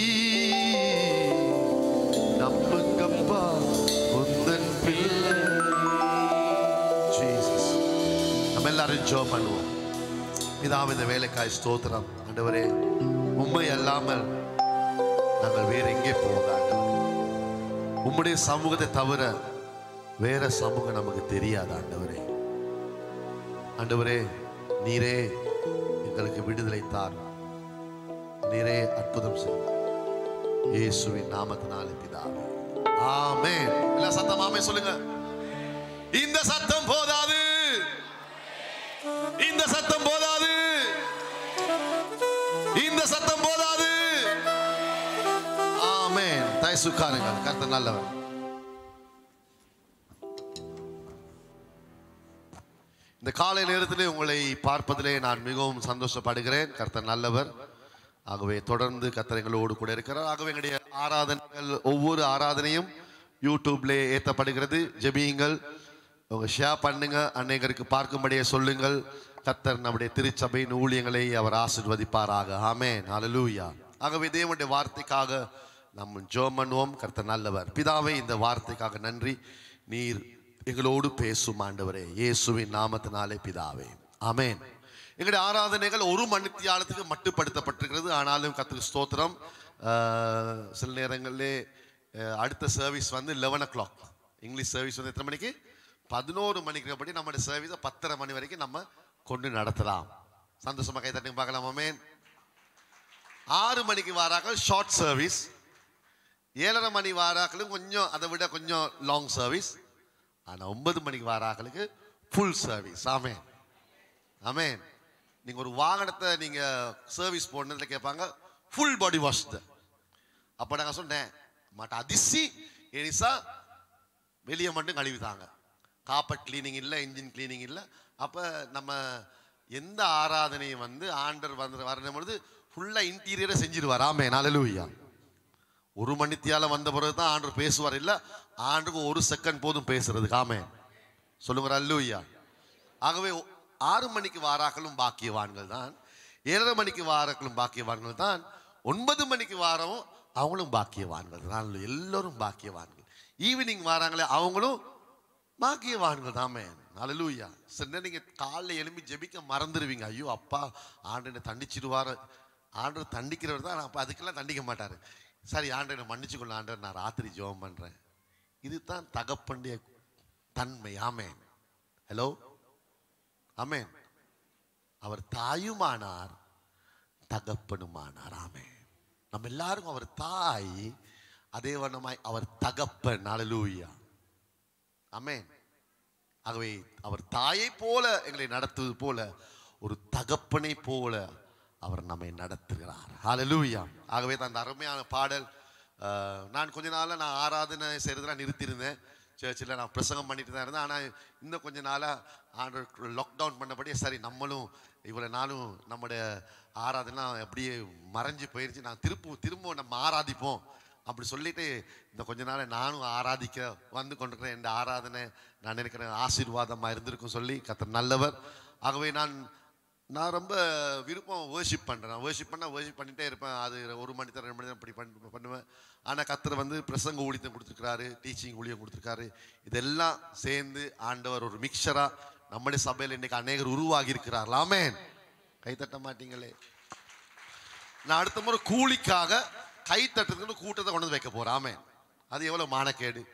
நம்புங்கப்பா உந்தன் பிள்ளை ஜீசஸ் நம்ம எல்லாரும் ஜோ பண்ணுவோம் இதாம் இந்த வேலைக்காய் ஸ்தோத்திரம் ஆண்டவரே உண்மை அல்லாமல் நாங்கள் வேற எங்கே போவது ஆண்டவரே உம்முடைய சமூகத்தை தவிர வேற சமூகம் நமக்கு தெரியாது ஆண்டவரே ஆண்டவரே நீரே எங்களுக்கு விடுதலை தார் நீரே அற்புதம் செய்யும் இயேசுவின் நாமத்தினாலே பிதாவே ஆமென் எல்லா சத்தம் ஆமென் சொல்லுங்க இந்த சத்தம் போதாது இந்த சத்தம் போதாது இந்த சத்தம் போதாது ஆமென் தாய் சுக்காருங்கள் கர்த்தர் நல்லவர் இந்த காலை நேரத்திலே உங்களை பார்ப்பதிலே நான் மிகவும் சந்தோஷப்படுகிறேன் கர்த்தர் நல்லவர் ஆகவே தொடர்ந்து கர்த்தர் எங்களோடு கூட இருக்கிறார் ஆகவே எங்களுடைய ஆராதனைகள் ஒவ்வொரு ஆராதனையும் யூடியூப்ல ஏற்றப்படுகிறது ஜெபியுங்கள் உங்க ஷேர் பண்ணுங்க அநேகருக்கு பார்க்கும்படியே சொல்லுங்கள் கர்த்தர் நம்முடைய திருச்சபையின் ஊழியங்களை அவர் ஆசிர்வதிப்பாராக ஆமென் ஹalleluya ஆகவே தேவனுடைய வார்த்தைக்காக நம்ம ஜெபம் பண்ணுவோம் கர்த்தர் நல்லவர் பிதாவே இந்த வார்த்தைக்காக நன்றி நீர் எங்களோடு பேசும் ஆண்டவரே இயேசுவின் நாமத்தினாலே பிதாவே ஆமென் எங்களுடைய ஆராதனைகள் ஒரு மணித்தியாலத்துக்கு மட்டுப்படுத்தப்பட்டிருக்கிறது ஆனாலும் கத்துக்கு ஸ்தோத்திரம் ஆஹ், சில நேரங்களிலே ஆஹ், அடுத்த சர்வீஸ் வந்து eleven o'clock English service வந்து எத்தனை மணிக்கு பதினோரு மணிக்கு படி நம்முடைய சர்வீஸை பத்தரை மணி வரைக்கும் நம்ம கொண்டு நடத்தலாம் சந்தோஷமா கை தட்டி பார்க்கலாம் ஆமென் ஆறு மணிக்கு வாராக்கள் ஷார்ட் சர்வீஸ் ஏழரை மணி வாராக்களும் கொஞ்சம் அதை விட கொஞ்சம் லாங் சர்வீஸ் ஆனால் ஒன்பது மணிக்கு வாராக்களுக்கு ஃபுல் சர்வீஸ் ஆமென் ஆமென் நீங்க ஒரு வாகனத்தை நீங்க சர்வீஸ் போடணும்னு கேட்பாங்க ஃபுல் பாடி வாஷ் அப்போ நாங்கள் சொன்னேன் மற்ற அதிசி எனிசா வெளியே மட்டும் கழுவிதாங்க காப்பட் கிளீனிங் இல்லை இன்ஜின் கிளீனிங் இல்லை அப்போ நம்ம எந்த ஆராதனையும் வந்து ஆண்டர் வந்து வரணும் பொழுது ஃபுல்லாக இன்டீரியரை செஞ்சிருவார் ஆமே நாலலூயா ஒரு மணித்தியால வந்த பிறகு தான் ஆண்டர் பேசுவார் இல்லை ஆண்டுக்கு ஒரு செகண்ட் போதும் பேசுறதுக்கு ஆமே சொல்லுங்க அல்லூயா ஆகவே ஒ- ஆறு மணிக்கு வாராக்களும் பாக்கியவான்கள் தான் ஏழரை மணிக்கு வாராக்களும் பாக்கியவான்கள் தான் ஒன்பது மணிக்கு வாரவும் அவங்களும் பாக்கியவான்கள் தான் எல்லோரும் பாக்கியவான்கள் ஈவினிங் வராங்களே அவங்களும் பாக்கியவான்கள் தாமே அலலூயா சின்ன நீங்க காலைல எழும்பி ஜெபிக்க மறந்துடுவீங்க ஐயோ அப்பா ஆண்டனை தண்டிச்சிடுவாரு ஆண்டவர் தண்டிக்கிறவர் தான் அப்போ அதுக்கெல்லாம் தண்டிக்க மாட்டாரு சரி ஆண்டனை மன்னிச்சுக்கொள்ள ஆண்டவர் நான் ராத்திரி ஜெபம் பண்றேன் இதுதான் தகப்பனுடைய தன்மை ஆமேன் ஹலோ ஆமென் அவர் தாயுமானார் தகப்பனுமானார் ஆமென் நம்ம எல்லாருக்கும் அவர் தாய் அதே வண்ணமாய் அவர் தகப்பன் அலலூயா ஆமென் ஆகவே அவர் தாயை போல எங்களை நடத்துவது போல ஒரு தகப்பனை போல அவர் நம்மை நடத்துகிறார் ஹalleluya ஆகவே தான் அந்த அருமையான பாடல் அஹ், நான் கொஞ்ச நாளா நான் ஆராதனை செய்கிறதெல்லாம் நிறுத்தியிருந்தேன் சர்ச்சில் நான் பிரசங்கம் பண்ணிட்டு தான் இருந்தேன் ஆனால் இன்னும் கொஞ்ச நாளாக ஆண்டு லாக்டவுன் பண்ணபடியே சரி நம்மளும் இவ்வளோ நாளும் நம்முடைய ஆராதனை அப்படியே மறைஞ்சு போயிருச்சு நான் திரும்ப திரும்ப நம்ம ஆராதிப்போம் அப்படி சொல்லிட்டு இந்த கொஞ்ச நாள் நானும் ஆராதிக்க வந்து கொண்டிருக்கிறேன் இந்த ஆராதனை நான் நினைக்கிறேன் ஆசீர்வாதமாக இருந்திருக்கும் சொல்லி கத்தர் நல்லவர் ஆகவே நான் நான் ரொம்ப விருப்பம் வேர்ஷிப் பண்ணுறேன் வேர்ஷிப் பண்ணால் வேர்ஷிப் பண்ணிட்டே இருப்பேன் அது ஒரு மணி நேரம் ரெண்டு மணி நேரம் இப்படி பண்ண பண்ணுவேன் ஆனால் கத்தர் வந்து பிரசங்க ஊழியத்தை கொடுத்துருக்காரு டீச்சிங் ஊழியம் கொடுத்துருக்காரு இதெல்லாம் சேர்ந்து ஆண்டவர் ஒரு மிக்சராக நம்முடைய சபையில் இன்னைக்கு அநேகர் உருவாகி இருக்கிறார் ஆமென் கை தட்ட மாட்டீங்களே நான் அடுத்த முறை கூலிக்காக கை தட்டுறதுக்கு கூட்டத்தை கொண்டு வந்து வைக்க போறேன் ஆமென் அது எவ்வளவு மானக்கேடு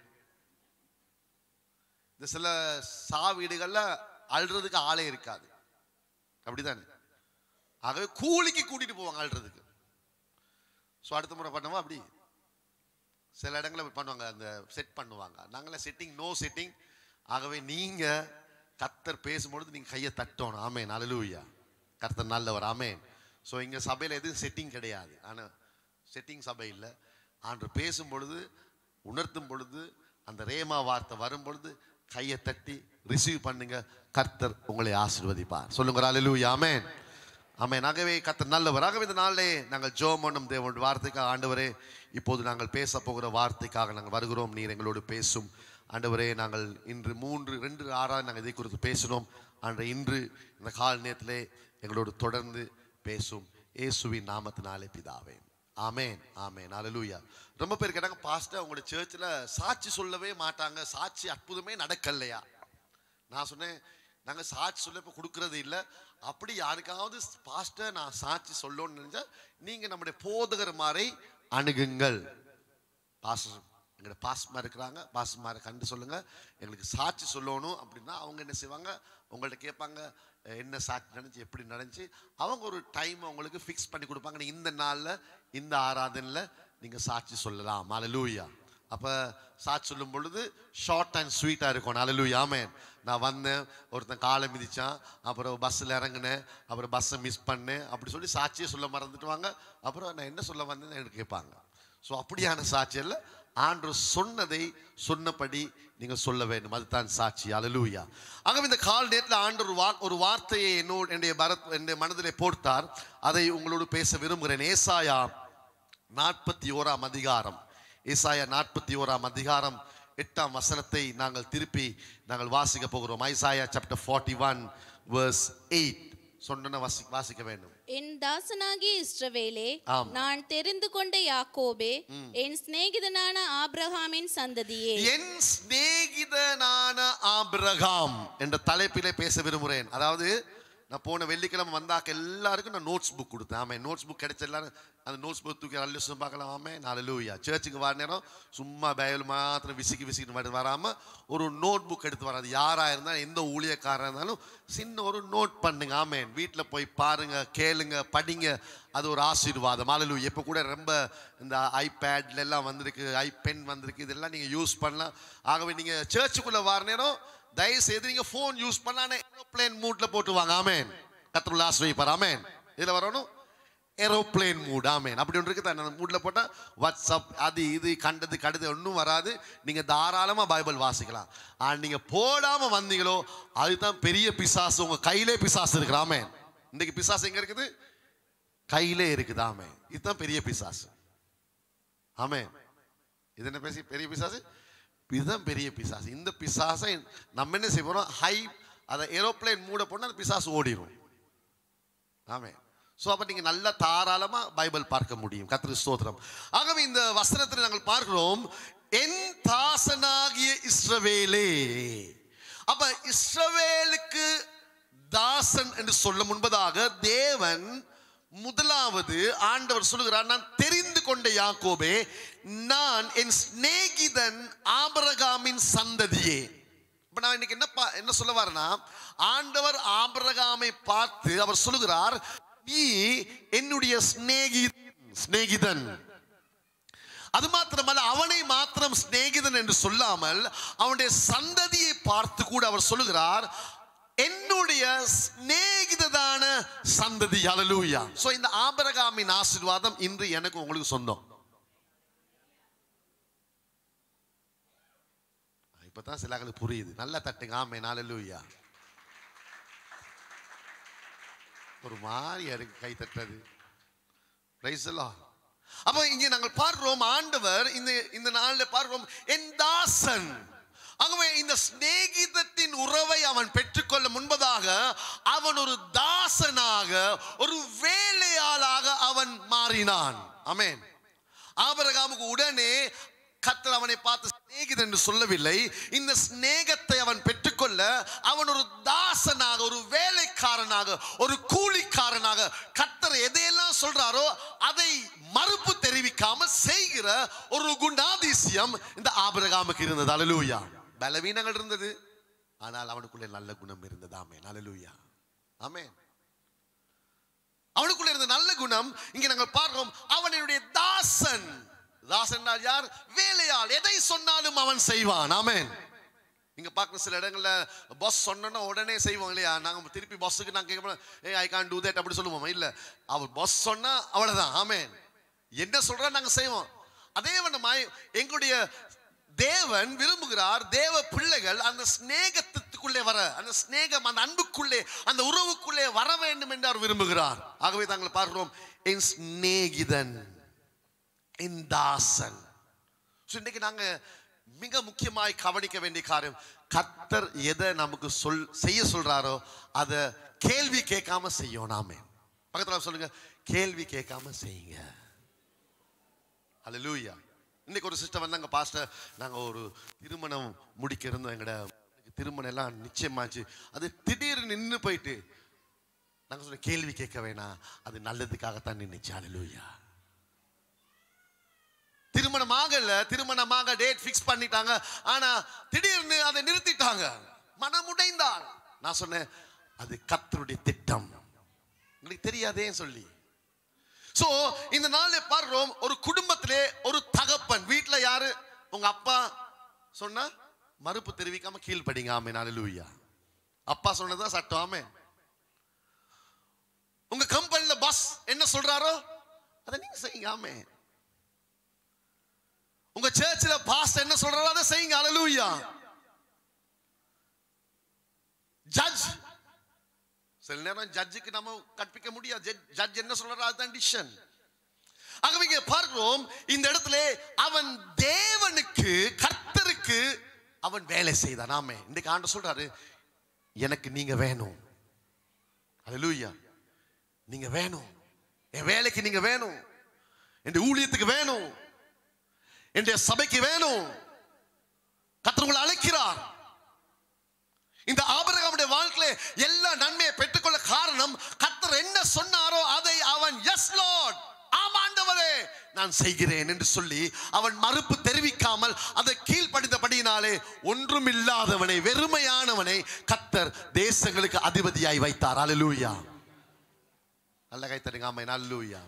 இந்த சில சா வீடுகள்ல அழுறதுக்கு ஆளே இருக்காது அப்படிதானே ஆகவே கூலிக்கு கூட்டிட்டு போவாங்க அழுறதுக்கு ஸோ அடுத்த முறை பண்ணுவோம் அப்படி சில இடங்களில் அப்படி பண்ணுவாங்க அந்த செட் பண்ணுவாங்க நாங்களே செட்டிங் நோ செட்டிங் ஆகவே நீங்க கத்தர் பேசும்பொழுது நீங்க கையை தட்டணும் ஆமேன் அலலூயா கர்த்தர் நல்லவர் ஆமேன் ஸோ இங்க சபையில் எதுவும் செட்டிங் கிடையாது ஆனால் செட்டிங் சபை இல்லை ஆண்டு பேசும் பொழுது உணர்த்தும் பொழுது அந்த ரேமா வார்த்தை வரும் பொழுது கையை தட்டி ரிசீவ் பண்ணுங்க கர்த்தர் உங்களை ஆசீர்வதிப்பார் சொல்லுங்க அலலூயா ஆமேன் ஆமென் ஆகவே கர்த்தர் நல்லவர் ஆகவே இந்த நாளிலே நாங்கள் ஜோம் பண்ணும் தேவனுடைய வார்த்தைக்காக ஆண்டவரே இப்போது நாங்கள் பேச போகிற வார்த்தைக்காக நாங்கள் வருகிறோம் நீர் எங்களோடு பேசும் ஆண்டவரே நாங்கள் இன்று மூன்று ரெண்டு ஆறாக நாங்கள் இதை குறித்து பேசினோம் ஆண்டு இன்று இந்த கால நேரத்திலே எங்களோடு தொடர்ந்து பேசும் இயேசுவின் நாமத்தினாலே பிதாவே ஆமென் ஆமென் அல்லேலூயா ரொம்ப பேர் கேட்டாங்க பாஸ்டர் உங்களோட சர்ச்சில் சாட்சி சொல்லவே மாட்டாங்க சாட்சி அற்புதமே நடக்கலையா நான் சொன்னேன் நாங்கள் சாட்சி சொல்ல இப்போ கொடுக்கறது இல்லை அப்படி யாருக்காவது பாஸ்டர் நான் சாட்சி சொல்லணும்னு நினைச்சா நீங்கள் நம்முடைய போதகர் மாதிரி அணுகுங்கள் பாஸ்டர் எங்களோட பாஸ்மா இருக்கிறாங்க பாஸ்மாரை கண்டு சொல்லுங்க எங்களுக்கு சாட்சி சொல்லணும் அப்படின்னா அவங்க என்ன செய்வாங்க உங்கள்ட்ட கேட்பாங்க அஹ், என்ன சாட்சி நடந்துச்சு எப்படி நடந்துச்சு அவங்க ஒரு டைம் உங்களுக்கு ஃபிக்ஸ் பண்ணி கொடுப்பாங்க நீ இந்த நாளில் இந்த ஆராதனையில் நீங்கள் சாட்சி சொல்லலாம் அலலூயா அப்போ சாட்சி சொல்லும் பொழுது ஷார்ட் அண்ட் ஸ்வீட்டாக இருக்கும் அலலூயா ஆமேன் நான் வந்தேன் ஒருத்தன் காலை மிதிச்சான் அப்புறம் பஸ்ஸில் இறங்கினேன் அப்புறம் பஸ்ஸை மிஸ் பண்ணேன் அப்படி சொல்லி சாட்சியே சொல்ல மறந்துட்டு வாங்க அப்புறம் நான் என்ன சொல்ல வந்தேன்னு எனக்கு கேட்பாங்க ஸோ அப்படியான சாட்சி அல்ல ஆண்டு சொன்னதை சொன்னபடி நீங்க சொல்ல வேண்டும் அதுதான் சாட்சி அலலூயா ஆகவே இந்த கால் நேரத்தில் ஆண்டு ஒரு வா ஒரு வார்த்தையை என்னோடு என்னுடைய பரத் என்னுடைய மனதிலே போட்டார் அதை உங்களோடு பேச விரும்புகிறேன் ஏசாயா நாற்பத்தி ஓராம் அதிகாரம் ஏசாயா நாற்பத்தி ஓராம் அதிகாரம் எட்டாம் வசனத்தை நாங்கள் திருப்பி நாங்கள் வாசிக்க போகிறோம் Isaiah chapter forty one verse eight சொன்ன வாசி வாசிக்க வேண்டும் என் தாசனாகிய இஸ்ரவேலே ஆம். நான் தெரிந்து கொண்ட யாக்கோபே என் சிநேகிதனான ஆபிரகாமின் சந்ததியே என் சிநேகிதனான ஆபிரகாம் என்ற தலைப்பிலே பேச விரும்புகிறேன் அதாவது நான் போன வெள்ளிக்கிழமை வந்தாக்க எல்லாருக்கும் நான் நோட்ஸ் புக் கொடுத்தேன் ஆமாம் நோட்ஸ் புக் கிடைச்ச எல்லாரும் அந்த நோட்ஸ் புக் தூக்கி நல்ல சும்மா பார்க்கலாம் ஆமே நாலு லூயா சர்ச்சுக்கு வர நேரம் சும்மா பைபிள் மாத்திரம் விசிக்கி விசிக்கிட்டு மட்டும் வராமல் ஒரு நோட் புக் எடுத்து வராது யாராக இருந்தாலும் எந்த ஊழியக்காரராக இருந்தாலும் சின்ன ஒரு நோட் பண்ணுங்க ஆமேன் வீட்டில் போய் பாருங்க கேளுங்க படிங்க அது ஒரு ஆசீர்வாதம் ஆலலு இப்போ கூட ரொம்ப இந்த ஐபேட்ல எல்லாம் வந்திருக்கு ஐ பென் வந்திருக்கு இதெல்லாம் நீங்கள் யூஸ் பண்ணலாம் ஆகவே நீங்கள் சர்ச்சுக்குள்ளே வர நேரம் தயவு செய்து நீங்கள் ஃபோன் யூஸ் பண்ணானே ஏரோப்ளேன் மூட்டில் போட்டு வாங்க ஆமேன் கத்திர லாஸ்ட் வைப்பார் ஆமேன் இதில் வரணும் ஏரோப்ளேன் மூட் ஆமேன் அப்படி ஒன்று இருக்குது அந்த மூடில் போட்டால் வாட்ஸ்அப் அது இது கண்டது கடுது ஒன்றும் வராது நீங்கள் தாராளமாக பைபிள் வாசிக்கலாம் ஆனால் நீங்கள் போடாமல் வந்தீங்களோ அதுதான் பெரிய பிசாசு உங்கள் கையிலே பிசாசு இருக்கிற ஆமேன் இன்றைக்கு பிசாசு எங்கே இருக்குது கையிலே இருக்குது ஆமேன் இதுதான் பெரிய பிசாசு ஆமேன் இது என்ன பேசி பெரிய பிசாசு இதுதான் பெரிய பிசாசு இந்த பிசாசை நம்ம என்ன செய்ய போறோம் ஹை அதை ஏரோப்ளேன் மூட போனால் அந்த பிசாசு ஓடிடும் ஆமே ஸோ அப்போ நீங்கள் நல்லா தாராளமாக பைபிள் பார்க்க முடியும் கத்திரி ஸ்தோத்திரம் ஆகவே இந்த வசனத்தில் நாங்கள் பார்க்கிறோம் என் தாசனாகிய இஸ்ரவேலே அப்ப இஸ்ரவேலுக்கு தாசன் என்று சொல்ல முன்பதாக தேவன் முதலாவது ஆண்டவர் சொல்லுகிறார் நான் தெரிந்து கொண்ட யாக்கோபே நான் என் சிநேகிதன் ஆபரகாமின் சந்ததியே இப்ப நான் இன்னைக்கு என்ன பா- என்ன சொல்ல வரேன்னா ஆண்டவர் ஆபிரகாமை பார்த்து அவர் சொல்லுகிறார் நீ என்னுடைய சிநேகிதன் சிநேகிதன் அது மாத்திரமல்ல அவனை மாத்திரம் சிநேகிதன் என்று சொல்லாமல் அவனுடைய சந்ததியை பார்த்து கூட அவர் சொல்லுகிறார் என்னுடைய சிநேகிததான சந்ததி அலலூயா சோ இந்த ஆபரகாமின் ஆசீர்வாதம் இன்று எனக்கு உங்களுக்கு சொந்தம் இப்பதான் சிலாக்களுக்கு புரியுது நல்லா தட்டுங்க ஆமே நாலலூயா ஒரு மாதிரியா இருக்கு கை தட்டுறது Praise the Lord. அப்ப இங்கே நாங்கள் பார்க்கிறோம் ஆண்டவர் இந்த இந்த நாளில் பார்க்கிறோம் என் தாசன் ஆகவே இந்த சிநேகிதத்தின் உறவை அவன் பெற்றுக்கொள்ள முன்பதாக அவன் ஒரு தாசனாக ஒரு வேலையாளாக அவன் மாறினான் ஆமென் ஆபரகாமுக்கு உடனே கத்தர் அவனை பார்த்து சிநேகிதன் என்று சொல்லவில்லை இந்த சிநேகத்தை அவன் பெற்றுக்கொள்ள அவன் ஒரு தாசனாக ஒரு வேலைக்காரனாக ஒரு கூலிக்காரனாக கத்தர் எதையெல்லாம் சொல்றாரோ அதை மறுப்பு தெரிவிக்காம செய்கிற ஒரு குணாதிசயம் இந்த ஆபிரகாமுக்கு இருந்தது அலலூயா பலவீனங்கள் இருந்தது ஆனால் அவனுக்குள்ளே நல்ல குணம் இருந்தது ஆமே அலலூயா ஆமென் அவனுக்குள்ள இருந்த நல்ல குணம் இங்க நாங்கள் பார்க்கிறோம் அவன் என்னுடைய தாசன் தாசன் என்றால் யார் வேலையாள் எதை சொன்னாலும் அவன் செய்வான் ஆமென் இங்க பார்க்குற சில இடங்கள்ல பாஸ் சொன்னோன்னா உடனே செய்வோம் இல்லையா நாங்க திருப்பி பாஸுக்கு நாங்க கேட்க ஏ ஐ கான் டூ தட் அப்படி சொல்லுவோம் இல்ல அவர் பாஸ் சொன்னா அவ்வளவுதான் ஆமென் என்ன சொல்றா நாங்க செய்வோம் அதே வண்ணமாய் எங்களுடைய தேவன் விரும்புகிறார் தேவ பிள்ளைகள் அந்த சிநேகத்துக்குள்ளே வர அந்த சிநேகம் அந்த அன்புக்குள்ளே அந்த உறவுக்குள்ளே வர வேண்டும் என்று அவர் விரும்புகிறார் ஆகவே தாங்கள் பார்க்கிறோம் என் சிநேகிதன் என் தாசன் So, இன்னைக்கு நாங்க மிக முக்கியமாய் கவனிக்க வேண்டிய காரியம் கத்தர் எதை நமக்கு சொல் செய்ய சொல்றாரோ அதை கேள்வி கேட்காம செய்யும் நாமே பக்கத்துல சொல்லுங்க கேள்வி கேட்காம செய்யுங்க அல்லேலூயா இன்னைக்கு ஒரு சிஸ்டர் வந்தாங்க பாஸ்டர் நாங்க ஒரு திருமணம் முடிக்க இருந்தோம் எங்கட திருமணம் எல்லாம் நிச்சயமாச்சு அது திடீர்னு நின்னு போயிட்டு நாங்க சொன்ன கேள்வி கேட்க வேணாம் அது நல்லதுக்காகத்தான் நின்னுச்சு அல்லேலூயா திருமணமாகல திருமணமாக டேட் ஃபிக்ஸ் பண்ணிட்டாங்க ஆனா திடீர்னு அதை நிறுத்திட்டாங்க மனமுடைந்தாள் நான் சொன்னேன் அது கர்த்தருடைய திட்டம் உங்களுக்கு தெரியாதேன்னு சொல்லி சோ இந்த நாள்ல பாடுறோம் ஒரு குடும்பத்திலே ஒரு தகப்பன் வீட்ல யாரு உங்க அப்பா சொன்னா மறுப்பு தெரிவிக்காம கீழ்ப்படிங்க ஆமே நாலூயா அப்பா சொன்னதுதான் சட்டம் ஆமே உங்க கம்பெனில பாஸ் என்ன சொல்றாரோ அதை நீங்க செய்யுங்க ஆமே உங்க சர்ச்சில் பாஸ் என்ன சொல்றாரோ அதை செய்யுங்க அலலூயா ஜட்ஜ் சில நேரம் ஜட்ஜுக்கு நம்ம கற்பிக்க முடியாது ஜட்ஜ் என்ன சொல்றாரோ அதுதான் டிசிஷன் ஆகவே இங்க பார்க்கிறோம் இந்த இடத்துல அவன் தேவனுக்கு கர்த்தருக்கு அவன் வேலை செய்தான் ஆமே இன்னைக்கு ஆண்டு சொல்றாரு எனக்கு நீங்க வேணும் அல்லேலூயா நீங்க வேணும் என் வேலைக்கு நீங்க வேணும் என் ஊழியத்துக்கு வேணும் என் சபைக்கு வேணும் கர்த்தர் உங்களை அழைக்கிறார் இந்த ஆபரகமுடைய வாழ்க்கையில எல்லா நன்மையை பெற்றுக்கொள்ள காரணம் கர்த்தர் என்ன சொன்னாரோ அதை அவன் எஸ் லார்ட் ஆமாண்டவரே நான் செய்கிறேன் என்று சொல்லி அவன் மறுப்பு தெரிவிக்காமல் அதை கீழ்ப்படிந்தபடியினாலே ஒன்றும் இல்லாதவனை வெறுமையானவனை கர்த்தர் தேசங்களுக்கு அதிபதியாய் வைத்தார் அல்லேலூயா நல்ல கை தருங்க ஆமை நல்லூயா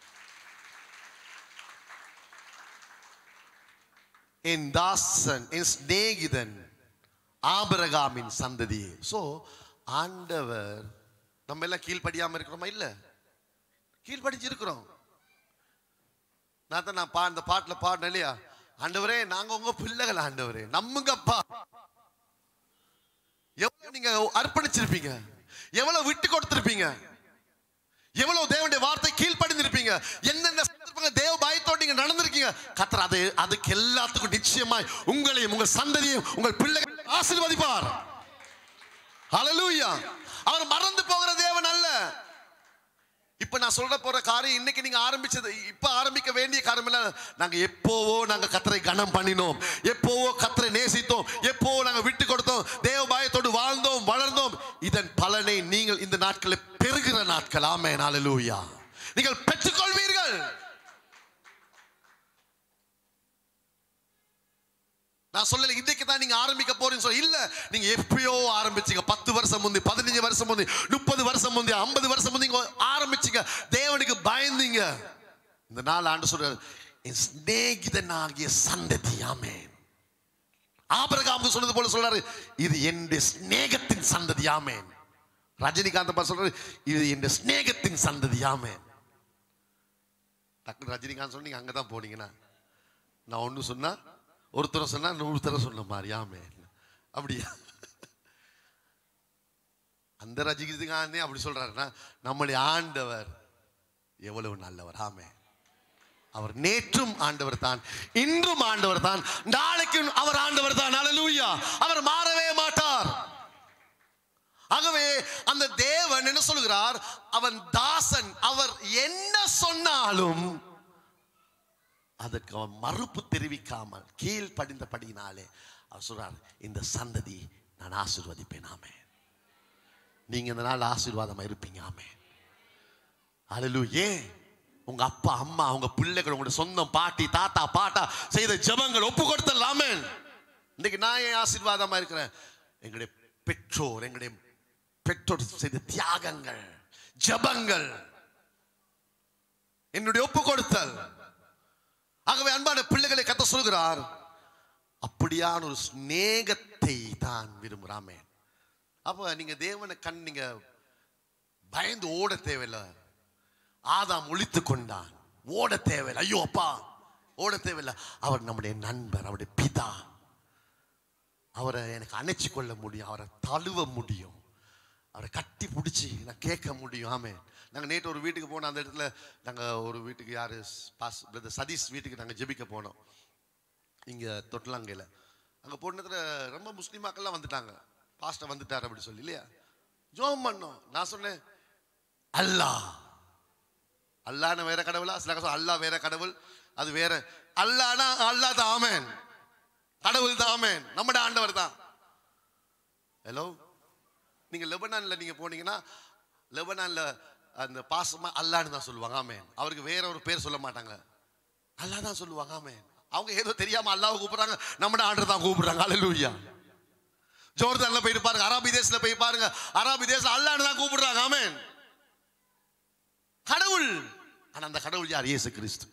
என் தாசன் என் சிநேகிதன் ஆபிரகாமின் சந்ததியே சோ ஆண்டவர் நம்ம எல்லாம் கீழ்ப்படியாம இருக்கிறோமா இல்ல கீழ்ப்படிஞ்சு இருக்கிறோம் நான் தான் நான் பா இந்த பாட்டுல பாடினேன் இல்லையா ஆண்டவரே நாங்க உங்க பிள்ளைகள் ஆண்டவரே நம்புங்கப்பா எவ்வளவு நீங்க அர்ப்பணிச்சிருப்பீங்க எவ்வளவு விட்டு கொடுத்திருப்பீங்க எவ்வளவு தேவனுடைய வார்த்தை கீழ்ப்படிந்திருப்பீங்க என்னென்ன சந்தர்ப்பங்கள் தேவ பயத்தோடு நீங்க நடந்திருக்கீங்க கத்தர் அது அதுக்கு எல்லாத்துக்கும் நிச்சயமாய் உங்களையும் உங்கள் சந்ததியும் உங்கள் பிள்ளைகள் ஆசீர்வதிப்பார் ஹalleluya அவர் மறந்து போகிற தேவன் அல்ல இப்ப நான் சொல்ற போற காரியம் இன்னைக்கு நீங்க ஆரம்பிச்சது இப்ப ஆரம்பிக்க வேண்டிய காரியம் இல்ல நாங்க எப்போவோ நாங்க கத்தரை கனம் பண்ணினோம் எப்போவோ கத்தரை நேசித்தோம் எப்போவோ நாங்க விட்டு கொடுத்தோம் தேவ பயத்தோடு வாழ்ந்தோம் வளர்ந்தோம் இதன் பலனை நீங்கள் இந்த நாட்களில் பெறுகிற நாட்கள் ஆமே நாளலூயா நீங்கள் பெற்றுக்கொள்வீர்கள் நான் சொல்லல இன்னைக்கு தான் நீங்க ஆரம்பிக்க போறீங்க சொல்ல இல்ல நீங்க எப்பயோ ஆரம்பிச்சீங்க பத்து வருஷம் முந்தி பதினஞ்சு வருஷம் முந்தி முப்பது வருஷம் முந்தி ஐம்பது வருஷம் முந்தி நீங்க ஆரம்பிச்சீங்க தேவனுக்கு பயந்தீங்க இந்த நாள் ஆண்டு சொல்றாரு என் சிநேகிதனாகிய சந்ததி ஆமென் ஆபிரகாம் சொன்னது போல சொல்றாரு இது என்னுடைய சிநேகத்தின் சந்ததி ஆமென் ரஜினிகாந்த் அப்பா சொல்றாரு இது என்னுடைய சிநேகத்தின் சந்ததி ஆமென் டக்குனு ரஜினிகாந்த் சொன்னீங்க அங்கதான் போனீங்கன்னா நான் ஒண்ணு சொன்னா ஒருத்தர் சொன்னா நூறு தடவை சொன்ன மாதிரி ஆமே அப்படியா அந்த ரஜினிகாந்தே அப்படி சொல்றாருன்னா நம்முடைய ஆண்டவர் எவ்வளவு நல்லவர் ஆமே அவர் நேற்றும் ஆண்டவர் தான் இன்றும் ஆண்டவர் தான் நாளைக்கும் அவர் ஆண்டவர் தான் அல்லேலூயா அவர் மாறவே மாட்டார் ஆகவே அந்த தேவன் என்ன சொல்கிறார் அவன் தாசன் அவர் என்ன சொன்னாலும் அதற்கு அவன் மறுப்பு தெரிவிக்காமல் கீழ் படிந்தபடியினாலே அவர் சொல்றார் இந்த சந்ததி நான் ஆசீர்வதிப்பேன் ஆமே நீங்க இந்த நாள் ஆசீர்வாதமா இருப்பீங்க ஆமே அலலு ஏன் உங்க அப்பா அம்மா உங்க பிள்ளைகள் உங்களுடைய சொந்தம் பாட்டி தாத்தா பாட்டா செய்த ஜெபங்கள் ஒப்பு கொடுத்தலாமே இன்னைக்கு நான் ஏன் ஆசீர்வாதமா இருக்கிறேன் எங்களுடைய பெற்றோர் எங்களுடைய பெற்றோர் செய்த தியாகங்கள் ஜெபங்கள் என்னுடைய ஒப்பு கொடுத்தல் ஆகவே அன்பான பிள்ளைகளை கத்த சொல்கிறார் அப்படியான ஒரு சிநேகத்தை தான் விரும்புறாமே அப்ப நீங்க தேவனை கண் நீங்க பயந்து ஓட தேவையில்லை ஆதாம் ஒழித்து கொண்டான் ஓட தேவையில்லை ஐயோ அப்பா ஓட தேவையில்லை அவர் நம்முடைய நண்பர் அவருடைய பிதா அவரை எனக்கு அணைச்சு கொள்ள முடியும் அவரை தழுவ முடியும் அவரை கட்டி பிடிச்சி நான் கேட்க முடியும் ஆமே நாங்கள் நேற்று ஒரு வீட்டுக்கு போனோம் அந்த இடத்துல நாங்கள் ஒரு வீட்டுக்கு யார் பாஸ் பிரதர் சதீஷ் வீட்டுக்கு நாங்கள் ஜெபிக்க போனோம் இங்கே தொட்டலாங்கையில் அங்கே போனதுல ரொம்ப முஸ்லீமாக்கள்லாம் வந்துட்டாங்க பாஸ்டர் வந்துட்டார் அப்படி சொல்லி இல்லையா ஜோம் பண்ணோம் நான் சொன்னேன் அல்லாஹ் அல்லான்னு வேற கடவுளா சில சொல்ல அல்லாஹ் வேற கடவுள் அது வேற அல்லானா அல்லாஹ் தான் ஆமென் கடவுள் தான் ஆமென் நம்மட ஆண்டவர் தான் ஹலோ நீங்க லெபனான்ல நீங்க போனீங்கன்னா லெபனான்ல அந்த பாசமா அல்லான்னு தான் சொல்லுவாங்க ஆமென் அவருக்கு வேற ஒரு பேர் சொல்ல மாட்டாங்க அல்லாஹ் தான் சொல்லுவாங்க ஆமென் அவங்க ஏதோ தெரியாம அல்லாஹ் கூப்பிடுறாங்க நம்மட ஆண்டர் தான் கூப்பிடுறாங்க அல்லேலூயா ஜோர்தான்ல போயிட்டு பாருங்க அராபி தேசத்துல போய் பாருங்க அராபி தேசம் அல்லான்னு தான் கூப்பிடுறாங்க ஆமென் கடவுள் ஆனா அந்த கடவுள் யார் இயேசு கிறிஸ்து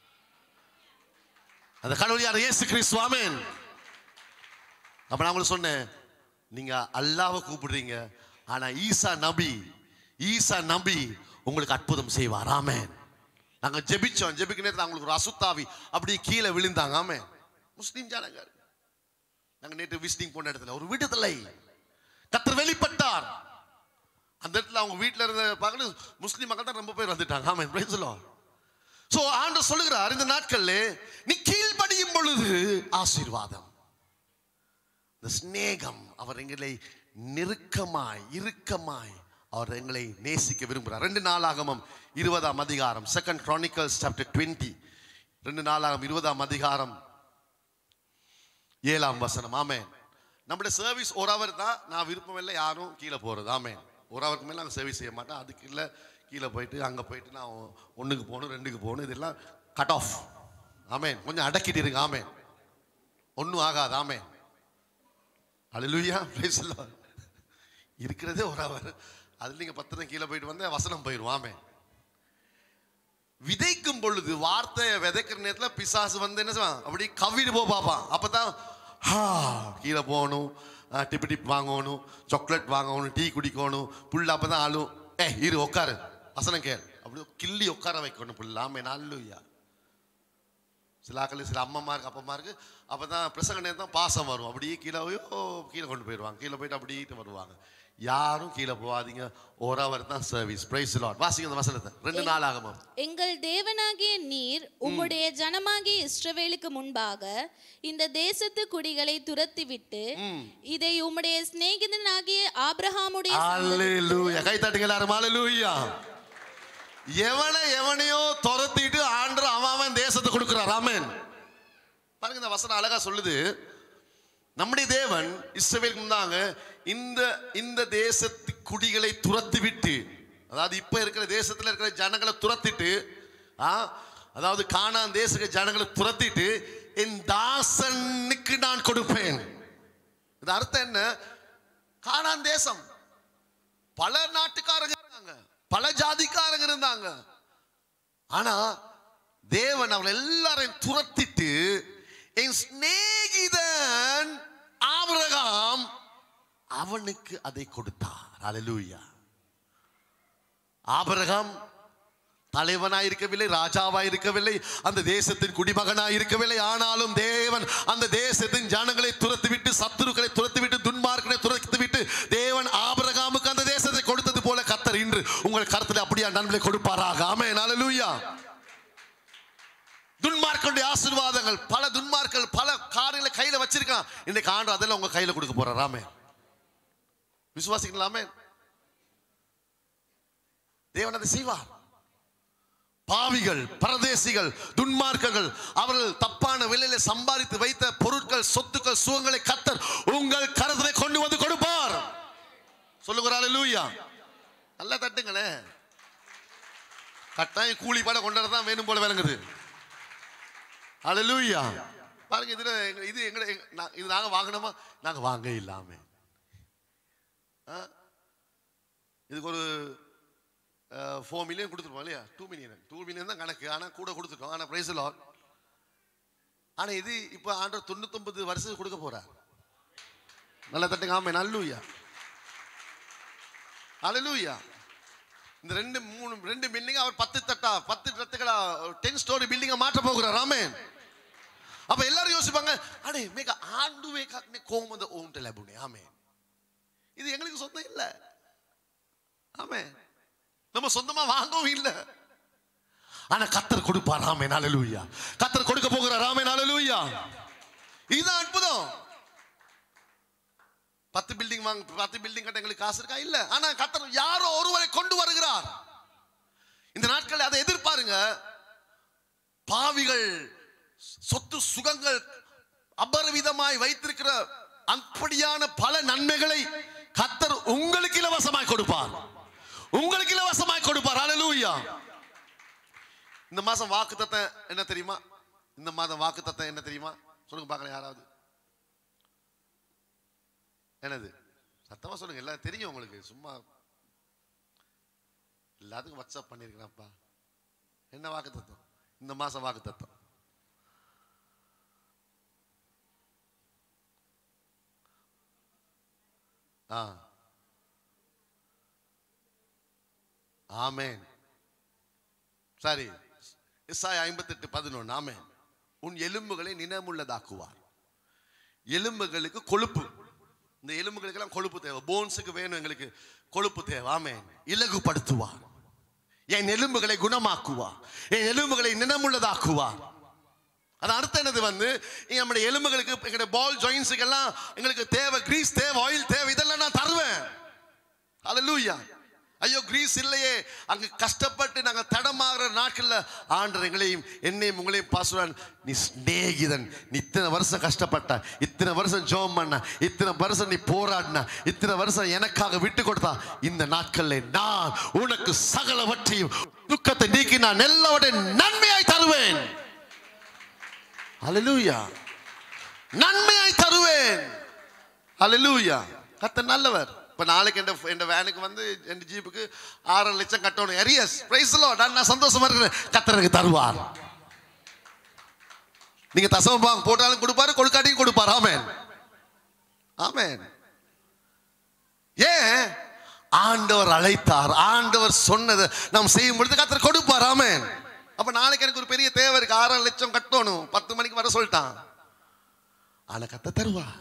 அந்த கடவுள் யார் இயேசு கிறிஸ்து ஆமென் அப்ப நான் உங்களுக்கு சொன்னேன் நீங்க அல்லாஹ்வை கூப்பிடுறீங்க ஆனா ஈசா நபி ஈசா நபி உங்களுக்கு அற்புதம் செய்வார் ஆமென் நாங்க ஜெபிச்சோம் ஜெபிக்க நேரத்தில் அவங்களுக்கு ஒரு அசுத்தாவி அப்படி கீழே விழுந்தாங்க ஆமென் முஸ்லீம் ஜனங்க நாங்க நேற்று விசிட்டிங் போன இடத்துல ஒரு விடுதலை கத்தர் வெளிப்பட்டார் அந்த இடத்துல அவங்க வீட்டில் இருந்த பார்க்கணும் முஸ்லீம் மக்கள் தான் ரொம்ப பேர் வந்துட்டாங்க ஆமாம் பிரைஸ் ஸோ ஆண்டு சொல்லுகிறார் இந்த நாட்கள்ல நீ கீழ்ப்படியும் பொழுது ஆசீர்வாதம் இந்த சிநேகம் அவர் எங்களை நெருக்கமாய் இறுக்கமாய் அவர் எங்களை நேசிக்க விரும்புகிறார் ரெண்டு நாளாகமம் இருபதாம் அதிகாரம் செகண்ட் கிரானிக்கல்ஸ் சாப்டர் டுவெண்ட்டி ரெண்டு நாளாகம் இருபதாம் அதிகாரம் ஏழாம் வசனம் ஆமே நம்முடைய சர்வீஸ் ஒரு ஹவர் தான் நான் விருப்பம் இல்லை யாரும் கீழே போகிறது ஆமே ஒரு ஹவருக்கு மேலே நாங்கள் சர்வீஸ் செய்ய மாட்டோம் அதுக்கு இல்லை கீழே போயிட்டு அங்கே போயிட்டு நான் ஒன்றுக்கு போகணும் ரெண்டுக்கு போகணும் இதெல்லாம் கட் ஆஃப் ஆமே கொஞ்சம் அடக்கிட்டு இருங்க ஆமே ஒன்றும் ஆகாது ஆமே அழுலுயா பேசலாம் இருக்கிறதே ஒரு ஹவர் அதில் நீங்கள் பத்து கீழே போயிட்டு வந்தால் வசனம் போயிடும் ஆமே விதைக்கும் பொழுது வார்த்தையை விதைக்கிற நேரத்தில் பிசாசு வந்து என்ன செய்வான் அப்படி கவிட்டு போ பார்ப்பான் அப்பதான் ஹா கீழே போகணும் ஆ, டிப்பு டிப் வாங்கணும் சாக்லேட் வாங்கணும் டீ குடிக்கணும் புள்ள அப்பதான் ஆளும் ஏ இரு உட்காரு வசனம் கேள் அப்படி கிள்ளி உட்கார வைக்கணும் புள்ள ஆமே நல்லுயா சில ஆக்கள் சில அம்மாமாருக்கு அப்பமாருக்கு அப்போ தான் பிரசங்க நேரம் தான் பாசம் வரும் அப்படியே கீழே போய் ஓ, கீழே கொண்டு போயிடுவாங்க கீழே போயிட்டு அப்படியே வருவாங்க யாரும் கீழே போகாதீங்க ஒரு அவர் தான் சர்வீஸ் பிரைஸ் லாட் வாசிங்க அந்த வசனத்தை ரெண்டு நாள் ஆகமா எங்கள் தேவனாகிய நீர் உம்முடைய ஜனமாகிய இஸ்ரவேலுக்கு முன்பாக இந்த தேசத்து குடிகளை துரத்திவிட்டு இதை உம்முடைய சிநேகிதனாகிய ஆபிரகாமுடைய சந்ததி- அல்லேலூயா கை தட்டுங்க எல்லாரும் அல்லேலூயா எவனை எவனையோ துரத்திட்டு ஆண்டு அவன் அவன் தேசத்தை கொடுக்கிறார் ஆமென் பாருங்க இந்த வசனம் அழகா சொல்லுது நம்முடைய தேவன் இஸ்ரவேலுக்கு முன்னாங்க இந்த இந்த தேசத்து குடிகளை துரத்தி விட்டு அதாவது இப்ப இருக்கிற தேசத்துல இருக்கிற ஜனங்களை துரத்திட்டு ஆ அதாவது காணான் தேச ஜனங்களை துரத்திட்டு என் தாசனுக்கு நான் கொடுப்பேன் இது அர்த்தம் என்ன காணான் தேசம் பல நாட்டுக்காரங்க இருந்தாங்க பல ஜாதிக்காரங்க இருந்தாங்க ஆனா தேவன் அவளை எல்லாரையும் துரத்திட்டு என் சிநேகிதன் ஆபிரகாம் அவனுக்கு அதை கொடுத்தார் அல்லேலூயா ஆபிரகாம் தலைவனாய் இருக்கவில்லை ராஜாவாய் இருக்கவில்லை அந்த தேசத்தின் குடிமகனாய் இருக்கவில்லை ஆனாலும் தேவன் அந்த தேசத்தின் ஜனங்களை துரத்திவிட்டு சத்துருக்களை துரத்திவிட்டு துன்மார்க்கனை துரத்திவிட்டு தேவன் ஆபிரகாமுக்கு அந்த தேசத்தை கொடுத்தது போல கத்தர் இன்று உங்கள் கருத்தில் அப்படியா நன்மை கொடுப்பாராக ஆமே நாளலூயா துன்மார்க்கனுடைய ஆசீர்வாதங்கள் பல துன்மார்கள் பல காரியங்களை கையில வச்சிருக்கான் இன்னைக்கு ஆண்டு அதெல்லாம் உங்க கையில கொடுக்க போறார் ஆமே விசுவாசிக்கலாமே தேவன் அதை செய்வார் பாவிகள் பரதேசிகள் துன்மார்க்கர்கள் அவர்கள் தப்பான விலையில சம்பாதித்து வைத்த பொருட்கள் சொத்துக்கள் சுகங்களை கத்தர் உங்கள் கருத்திலே கொண்டு வந்து கொடுப்பார் சொல்லுகிறாள் லூயா நல்லா தட்டுங்களே கட்டாயம் கூலி பட கொண்டு வரதான் வேணும் போல விளங்குது அல்லேலூயா பாருங்க இதுல எங்க- இது எங்க எங்க- இது நாங்க வாங்கினோமா நாங்க வாங்க இல்லாம ஆ? இதுக்கு ஒரு ஃபோர் மில்லியன் கொடுத்துருப்போம் இல்லையா டூ மில்லியன் டூ மில்லியன் தான் கணக்கு ஆனால் கூட கொடுத்துட்டோம் ஆனால் ப்ரைஸ் லாட் ஆனால் இது இப்போ ஆண்டவர் தொண்ணூத்தொன்பது வருஷத்துக்கு கொடுக்க போறார் நல்ல தட்டுங்க ஆமே நல்லூயா அலலூயா இந்த ரெண்டு மூணு ரெண்டு பில்டிங் அவர் பத்து தட்டா பத்து தட்டுகளா டென் ஸ்டோரி பில்டிங்கை மாற்ற போகிறார் ஆமென் அப்ப எல்லாரும் யோசிப்பாங்க அடே மேக ஆண்டு வேகாக்னே கோமத ஓம்ட்ட லැබුණේ ஆமென் இது எங்களுக்கு சொந்தம் இல்ல ஆமென் நம்ம சொந்தமா வாங்கவும் இல்ல ஆனா கத்தர் கொடுப்பார் ஆமென் ஹalleluya கத்தர் கொடுக்க போகிறார் ஆமென் ஹalleluya இதுதான் அற்புதம் பத்து பில்டிங் வாங்க பத்து பில்டிங் கட்ட எங்களுக்கு காசு இருக்கா இல்ல ஆனா கத்தர் யாரோ ஒருவரை கொண்டு வருகிறார் இந்த நாட்கள் அதை எதிர்பாருங்க பாவிகள் சொத்து சுகங்கள் அபரிவிதமாய் வைத்திருக்கிற அப்படியான பல நன்மைகளை கத்தர் உங்களுக்கு இலவசமாய் கொடுப்பார் உங்களுக்கு இலவசமாய் கொடுப்பார் அல்லேலூயா இந்த மாசம் வாக்கு என்ன தெரியுமா இந்த மாதம் வாக்கு என்ன தெரியுமா சொல்லுங்க பார்க்கலாம் யாராவது என்னது சத்தமா சொல்லுங்க எல்லாம் தெரியும் உங்களுக்கு சும்மா எல்லாத்துக்கும் வாட்ஸ்அப் பண்ணிருக்கிறேன்ப்பா என்ன வாக்கு தத்துவம் இந்த மாசம் வாக்கு தத்துவம் ஆ ஆமேன் சரி இசாய் ஐம்பத்தெட்டு பதினொன்று ஆமேன் உன் எலும்புகளை நினமுள்ளதாக்குவார் எலும்புகளுக்கு கொழுப்பு இந்த எலும்புகளுக்கெல்லாம் கொழுப்பு தேவை போன்ஸுக்கு வேணும் எங்களுக்கு கொழுப்பு தேவை ஆமேன் இலகுபடுத்துவார் என் எலும்புகளை குணமாக்குவார் என் எலும்புகளை நினமுள்ளதாக்குவார் அது அர்த்தம் என்னது வந்து இங்க நம்முடைய எலும்புகளுக்கு எங்களுடைய பால் ஜாயின்ஸுக்கு எல்லாம் எங்களுக்கு தேவை கிரீஸ் தேவை ஆயில் தேவை இதெல்லாம் நான் தருவேன் அல்லூயா ஐயோ கிரீஸ் இல்லையே அங்க கஷ்டப்பட்டு நாங்க தடமாகிற நாட்கள்ல ஆண்டர் எங்களையும் என்னையும் உங்களையும் பாசுவான் நீ சிநேகிதன் நீ இத்தனை வருஷம் கஷ்டப்பட்ட இத்தனை வருஷம் ஜோம் பண்ண இத்தனை வருஷம் நீ போராடின இத்தனை வருஷம் எனக்காக விட்டு கொடுத்தா இந்த நாட்கள்ல நான் உனக்கு சகலவற்றையும் துக்கத்தை நீக்கி நான் எல்லாவற்றையும் நன்மையாய் தருவேன் அல்லேலூயா நன்மையாய் தருவேன் அல்லேலூயா கத்த நல்லவர் இப்ப நாளைக்கு என் என் வேனுக்கு வந்து என் ஜீப்புக்கு ஆறரை லட்சம் கட்டணும் எரியஸ் பிரைஸ் நான் நான் சந்தோஷமா இருக்கிறேன் கத்தர் எனக்கு தருவார் நீங்க தசம பாங்க போட்டாலும் கொடுப்பாரு கொடுக்காட்டியும் கொடுப்பார் ஆமேன் ஆமேன் ஏன் ஆண்டவர் அழைத்தார் ஆண்டவர் சொன்னதை நாம் செய்யும் பொழுது கத்தர் கொடுப்பார் ஆமேன் அப்ப நாளைக்கு எனக்கு ஒரு பெரிய தேவை இருக்கு ஆறரை லட்சம் கட்டணும் பத்து மணிக்கு வர சொல்லிட்டான் ஆனா கத்த தருவார்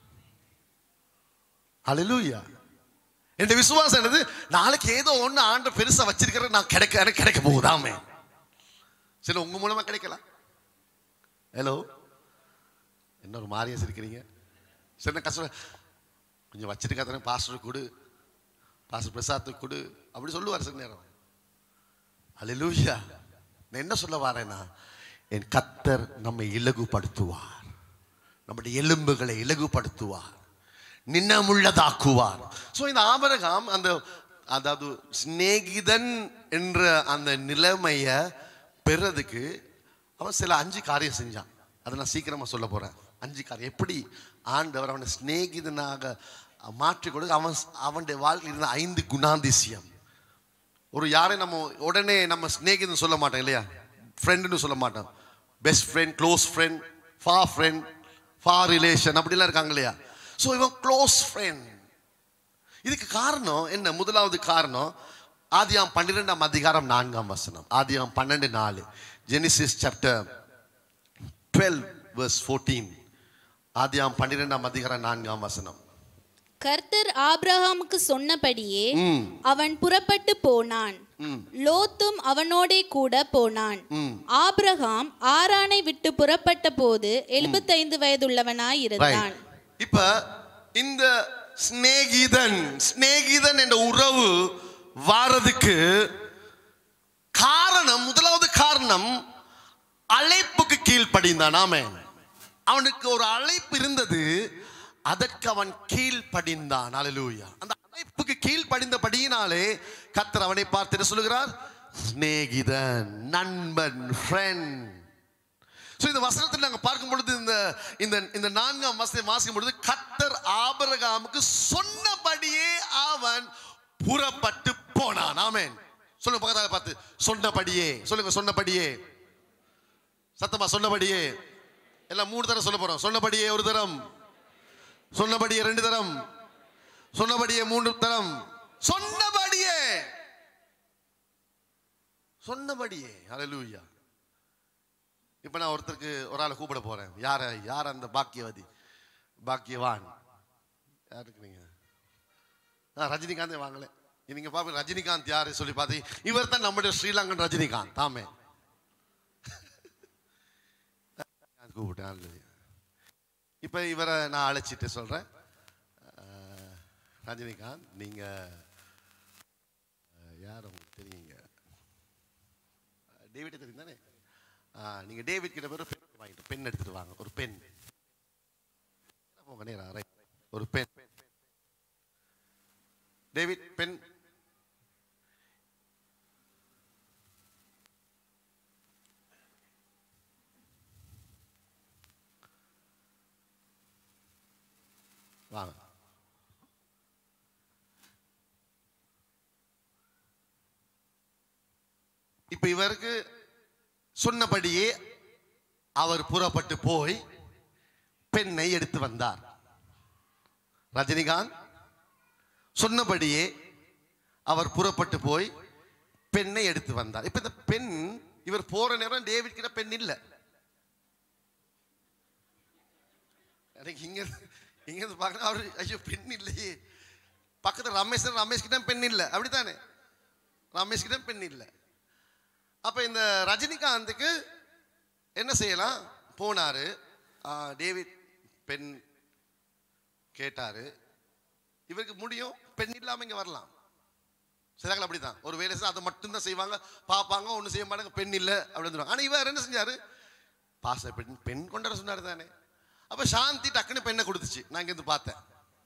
அலலூயா என் விசுவாசம் என்னது நாளைக்கு ஏதோ ஒண்ணு ஆண்டு பெருசா வச்சிருக்கிற நான் கிடைக்க எனக்கு கிடைக்க போகுதாமே சில உங்க மூலமா கிடைக்கலாம் ஹலோ என்ன ஒரு மாரியா சிரிக்கிறீங்க சரி கஷ்டம் கொஞ்சம் வச்சிருக்காதானே பாஸ்டர் கொடு பாஸ்டர் பிரசாத்துக்கு கொடு அப்படி சொல்லுவார் சில நேரம் அலலூயா நான் என்ன சொல்ல வரேன்னா என் கத்தர் நம்மை இலகுபடுத்துவார் நம்முடைய எலும்புகளை இலகுபடுத்துவார் நின்னமுள்ளதாக்குவார் ஸோ இந்த ஆபரகாம் அந்த அதாவது சிநேகிதன் என்ற அந்த நிலைமையை பெறதுக்கு அவன் சில அஞ்சு காரியம் செஞ்சான் அதை நான் சீக்கிரமா சொல்ல போறேன் அஞ்சு காரியம் எப்படி ஆண்டவர் அவனை சிநேகிதனாக மாற்றி கொடுக்க அவன் அவனுடைய வாழ்க்கையில் இருந்த ஐந்து குணாதிசயம் ஒரு யாரை நம்ம உடனே நம்ம சிநேகிதன் சொல்ல மாட்டோம் இல்லையா ஃப்ரெண்டுன்னு சொல்ல மாட்டோம் பெஸ்ட் ஃப்ரெண்ட் க்ளோஸ் ஃப்ரெண்ட் ஃபா ஃப்ரெண்ட் ஃபா ரிலேஷன் அப்படிலாம் இருக்காங்க இல்லையா ஸோ இவன் க்ளோஸ் ஃப்ரெண்ட் இதுக்கு காரணம் என்ன முதலாவது காரணம் ஆதியாம் பன்னிரெண்டாம் அதிகாரம் நான்காம் வசனம் ஆதியாம் பன்னெண்டு நாலு Genesis chapter twelve verse fourteen ஆதியாம் பன்னிரெண்டாம் அதிகாரம் நான்காம் வசனம் கர்த்தர் ஆபிரகாமுக்கு சொன்னபடியே ம் அவன் புறப்பட்டு போனான் ம் லோத்தும் அவனோடே கூட போனான் ம் ஆபிரகாம் ஆரானை விட்டு புறப்பட்ட போது எழுபத்தைந்து வயதுள்ளவனாய் இருந்தான் Right. இப்ப இந்த சிநேகிதன் சிநேகிதன் என்ற உறவு வாரதுக்கு காரணம் முதலாவது காரணம் அழைப்புக்கு கீழ்ப்படிந்தான் ஆமே அவனுக்கு ஒரு அழைப்பு இருந்தது அதற்கு அவன் கீழ்ப்படிந்தான் அல்லேலூயா அந்த அழைப்புக்கு கீழ்ப்படிந்தபடியினாலே கத்தர் அவனை பார்த்து என்ன சொல்லுகிறார் சிநேகிதன் நண்பன் ஃப்ரெண்ட் ஸோ இந்த வசனத்தில் நாங்கள் பார்க்கும் பொழுது இந்த இந்த இந்த நான்காம் வசனத்தை வாசிக்கும் பொழுது கத்தர் ஆபரகாமுக்கு சொன்னபடியே அவன் புறப்பட்டு போனான் ஆமென் சொல்லுங்க பக்கத்தால பார்த்து சொன்னபடியே சொல்லுங்க சொன்னபடியே சத்தமா சொன்னபடியே எல்லாம் மூணு தரம் சொல்ல போறோம் சொன்னபடியே ஒரு தரம் சொன்னபடியே ரெண்டு தரம் சொன்னபடியே மூன்று தரம் சொன்னபடியே சொன்னபடியே ஹalleluya இப்போ நான் ஒருத்தருக்கு ஒரு ஆளை கூப்பிட போறேன் யார யார் அந்த பாக்கியவதி பாக்கியவான் யாருக்கு நீங்க ஆ ரஜினிகாந்தே வாங்கல நீங்க பாப்பீங்க ரஜினிகாந்த் யாரு சொல்லி பார்த்தீங்க இவர் தான் நம்முடைய ஸ்ரீலங்கன் ரஜினிகாந்த் தாமே கூப்பிட்டேன் அல்லது இப்போ இவரை நான் அழைச்சிட்டு சொல்றேன் அஹ், ரஜினிகாந்த் நீங்க அஹ், யார் உங்களுக்கு தெரியுங்க டேவிட் தெரியும் தானே ஆ, நீங்க டேவிட் கிட்ட பேர் பென் வாங்கிட்டு பென் எடுத்துட்டு வாங்க ஒரு பென் போங்க நேரா ரைட் ஒரு பென் டேவிட் பென் வாங்க இப்ப இவருக்கு சொன்னபடியே அவர் புறப்பட்டு போய் பெண்ணை எடுத்து வந்தார் ரஜினிகாந்த் சொன்னபடியே அவர் புறப்பட்டு போய் பெண்ணை எடுத்து வந்தார் இப்ப இந்த பெண் இவர் போற நேரம் டேவிட் கிட்ட பெண் இல்ல எனக்கு இங்க இங்க இருந்து பார்க்கணும் அவர் ஐயோ பெண் இல்லையே பக்கத்துல ரமேஷ் ரமேஷ் கிட்ட பெண் இல்ல அப்படித்தானே ரமேஷ் கிட்ட பெண் இல்ல அப்ப இந்த ரஜினிகாந்துக்கு என்ன செய்யலாம் போனாரு ஆ, டேவிட் பெண் கேட்டாரு இவருக்கு முடியும் பெண் இல்லாம இங்க வரலாம் சிலர்கள் அப்படிதான் ஒரு வேலை செய்ய அதை மட்டும்தான் செய்வாங்க பார்ப்பாங்க ஒன்றும் செய்ய மாட்டாங்க பெண் இல்லை அப்படின்னு சொல்லுவாங்க. ஆனா இவர் என்ன செஞ்சாரு பாச பெண் பெண் கொண்டு வர சொன்னாரு தானே அப்ப சாந்தி டக்குன்னு பெண்ணை கொடுத்துச்சு நான் இங்க இருந்து பார்த்தேன்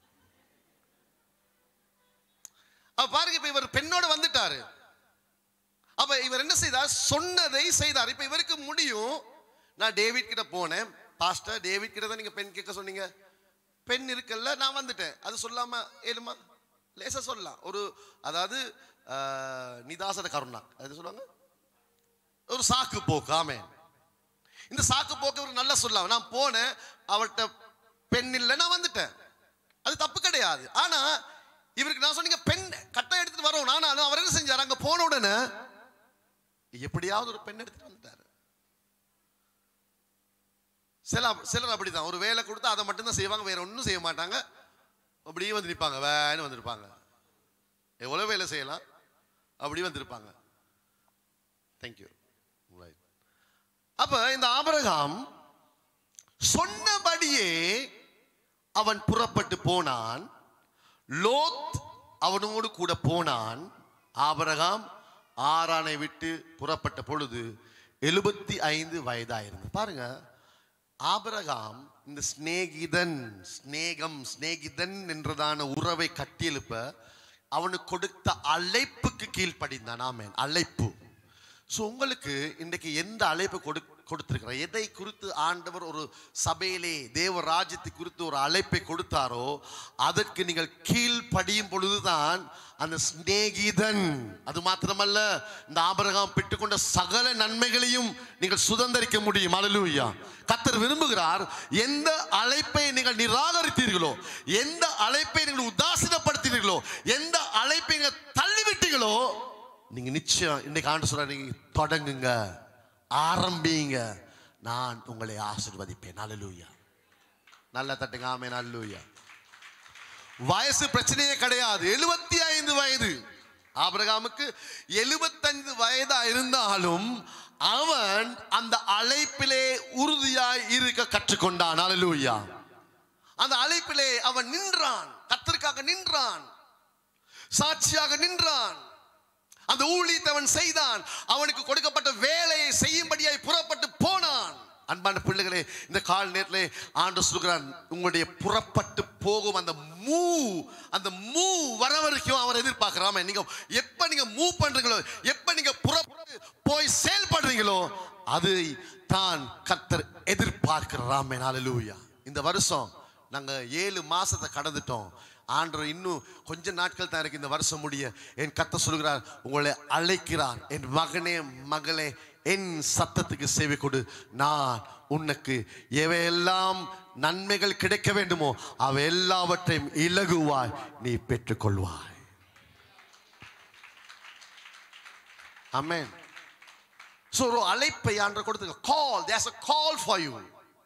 அப்ப பாருங்க இப்ப இவர் பெண்ணோட வந்துட்டாரு அப்ப இவர் என்ன செய்தார் சொன்னதை செய்தார் இப்ப இவருக்கு முடியும் நான் டேவிட் கிட்ட போனேன் பாஸ்டர் டேவிட் கிட்ட தான் நீங்க பெண் கேட்க சொன்னீங்க பெண் இருக்குல்ல நான் வந்துட்டேன் அது சொல்லாம ஏழுமா லேசா சொல்லலாம் ஒரு அதாவது ஆஹ், நிதாசன கருணா அது சொல்லுவாங்க ஒரு சாக்கு போக்கு ஆமே இந்த சாக்கு போக்கு இவர் நல்லா சொல்லலாம் நான் போனேன் அவர்கிட்ட பெண் இல்லை நான் வந்துட்டேன் அது தப்பு கிடையாது ஆனா இவருக்கு நான் சொன்னீங்க பெண் கட்டம் எடுத்துட்டு வரோம் ஆனாலும் அவர் என்ன செஞ்சார் அங்க போன உடனே எப்படியாவது ஒரு பெண் எடுத்துட்டு வந்துட்டாரு சில சிலர் அப்படிதான் ஒரு வேலை கொடுத்தா அதை மட்டும்தான் செய்வாங்க வேற ஒன்றும் செய்ய மாட்டாங்க அப்படியே வந்து நிற்பாங்க வேன்னு வந்திருப்பாங்க எவ்வளோ வேலை செய்யலாம் அப்படியே வந்திருப்பாங்க தேங்க்யூ ரைட் அப்ப இந்த ஆபிரகாம் சொன்னபடியே அவன் புறப்பட்டு போனான் லோத் அவனோடு கூட போனான் ஆபிரகாம் ஆரானை விட்டு புறப்பட்ட பொழுது எழுபத்தி ஐந்து வயதாயிருந்தது பாருங்க ஆபிரகாம் இந்த சிநேகிதன் சிநேகம் சிநேகிதன் என்றதான உறவை கட்டியெழுப்ப அவனுக்கு கொடுத்த அழைப்புக்கு கீழ்ப்படிந்தான் ஆமென் அழைப்பு ஸோ உங்களுக்கு இன்றைக்கு எந்த அழைப்பு கொடு கொடுத்திருக்கிறார் எதை குறித்து ஆண்டவர் ஒரு சபையிலே தேவ ராஜ்யத்தை குறித்து ஒரு அழைப்பை கொடுத்தாரோ அதற்கு நீங்கள் கீழ்ப்படியும் பொழுதுதான் அந்த சிநேகிதன் அது மாத்திரமல்ல இந்த ஆபரகம் பெற்றுக்கொண்ட சகல நன்மைகளையும் நீங்கள் சுதந்தரிக்க முடியும் அலலூயா கத்தர் விரும்புகிறார் எந்த அழைப்பை நீங்கள் நிராகரித்தீர்களோ எந்த அழைப்பை நீங்கள் உதாசீனப்படுத்தினீர்களோ எந்த அழைப்பை நீங்கள் தள்ளிவிட்டீங்களோ நீங்க நிச்சயம் இன்னைக்கு ஆண்டு சொல்ற நீங்க தொடங்குங்க ஆரம்பிங்க நான் உங்களை ஆசீர்வதிப்பேன் அல்லேலூயா நல்ல தட்டுங்க ஆமென் அல்லேலூயா வயசு பிரச்சனையே கிடையாது எழுபத்தி ஐந்து வயது ஆபிரகாமுக்கு எழுபத்தைந்து வயதா இருந்தாலும் அவன் அந்த அழைப்பிலே உறுதியாய் இருக்க கற்றுக்கொண்டான் அல்லேலூயா அந்த அழைப்பிலே அவன் நின்றான் கத்தருக்காக நின்றான் சாட்சியாக நின்றான் அந்த ஊழியத்தை அவன் செய்தான் அவனுக்கு கொடுக்கப்பட்ட வேலையை செய்யும்படியாய் புறப்பட்டு போனான் அன்பான பிள்ளைகளே இந்த கால் நேரத்திலே ஆண்டு சொல்கிறான் உங்களுடைய புறப்பட்டு போகும் அந்த மூ அந்த மூ வர வரைக்கும் அவர் எதிர்பார்க்கிறாம நீங்க எப்ப நீங்க மூவ் பண்றீங்களோ எப்ப நீங்க புறப்பட்டு போய் செயல்படுறீங்களோ அது தான் கர்த்தர் எதிர்பார்க்கிறாமே ஹalleluya இந்த வருஷம் நாங்க ஏழு மாசத்தை கடந்துட்டோம் ஆண்டவர் இன்னும் கொஞ்ச நாட்கள் தான் இருக்கு இந்த வருஷம் முடிய என் கத்த சொல்கிறார் உங்களை அழைக்கிறார் என் மகனே மகளே என் சத்தத்துக்கு சேவை கொடு நான் உனக்கு எவையெல்லாம் நன்மைகள் கிடைக்க வேண்டுமோ அவை எல்லாவற்றையும் இலகுவாய் நீ பெற்றுக்கொள்வாய் அமேன் ஸோ ஒரு அழைப்பை ஆண்டவர் கொடுத்து call there's a call for you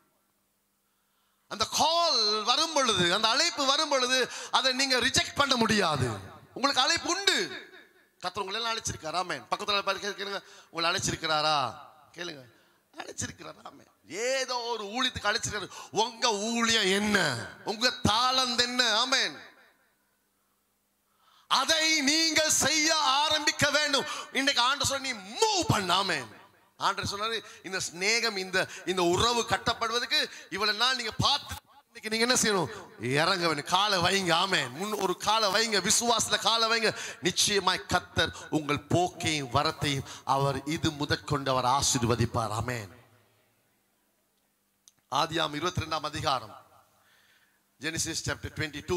அந்த கால் வரும் பொழுது அந்த அழைப்பு வரும் பொழுது அதை நீங்க ரிஜெக்ட் பண்ண முடியாது உங்களுக்கு அழைப்பு உண்டு கத்தர் உங்களை எல்லாம் அழைச்சிருக்காரா ஆமென் பக்கத்துல பாரு கேளுங்க உங்களை அழைச்சிருக்கிறாரா கேளுங்க அழைச்சிருக்கிறாரா ஆமென் ஏதோ ஒரு ஊழியத்துக்கு அழைச்சிருக்காரு உங்க ஊழியம் என்ன உங்க தாளம் என்ன ஆமென் அதை நீங்கள் செய்ய ஆரம்பிக்க வேண்டும் இன்னைக்கு ஆண்டு சொல்ல நீ மூவ் பண்ணாமே ஆண்டர் சொன்னாரு இந்த சிநேகம் இந்த இந்த உறவு கட்டப்படுவதற்கு இவ்வளவு நாள் நீங்க பார்த்து இன்னைக்கு நீங்க என்ன செய்யணும் இறங்க வேணும் காலை வைங்க ஆமென் முன் ஒரு காலை வைங்க விசுவாசத்துல காலை வைங்க நிச்சயமாய் கத்தர் உங்கள் போக்கையும் வரத்தையும் அவர் இது முதற்கொண்டு அவர் ஆசீர்வதிப்பார் ஆமென் ஆதியாம் இருபத்தி ரெண்டாம் அதிகாரம் Genesis chapter twenty two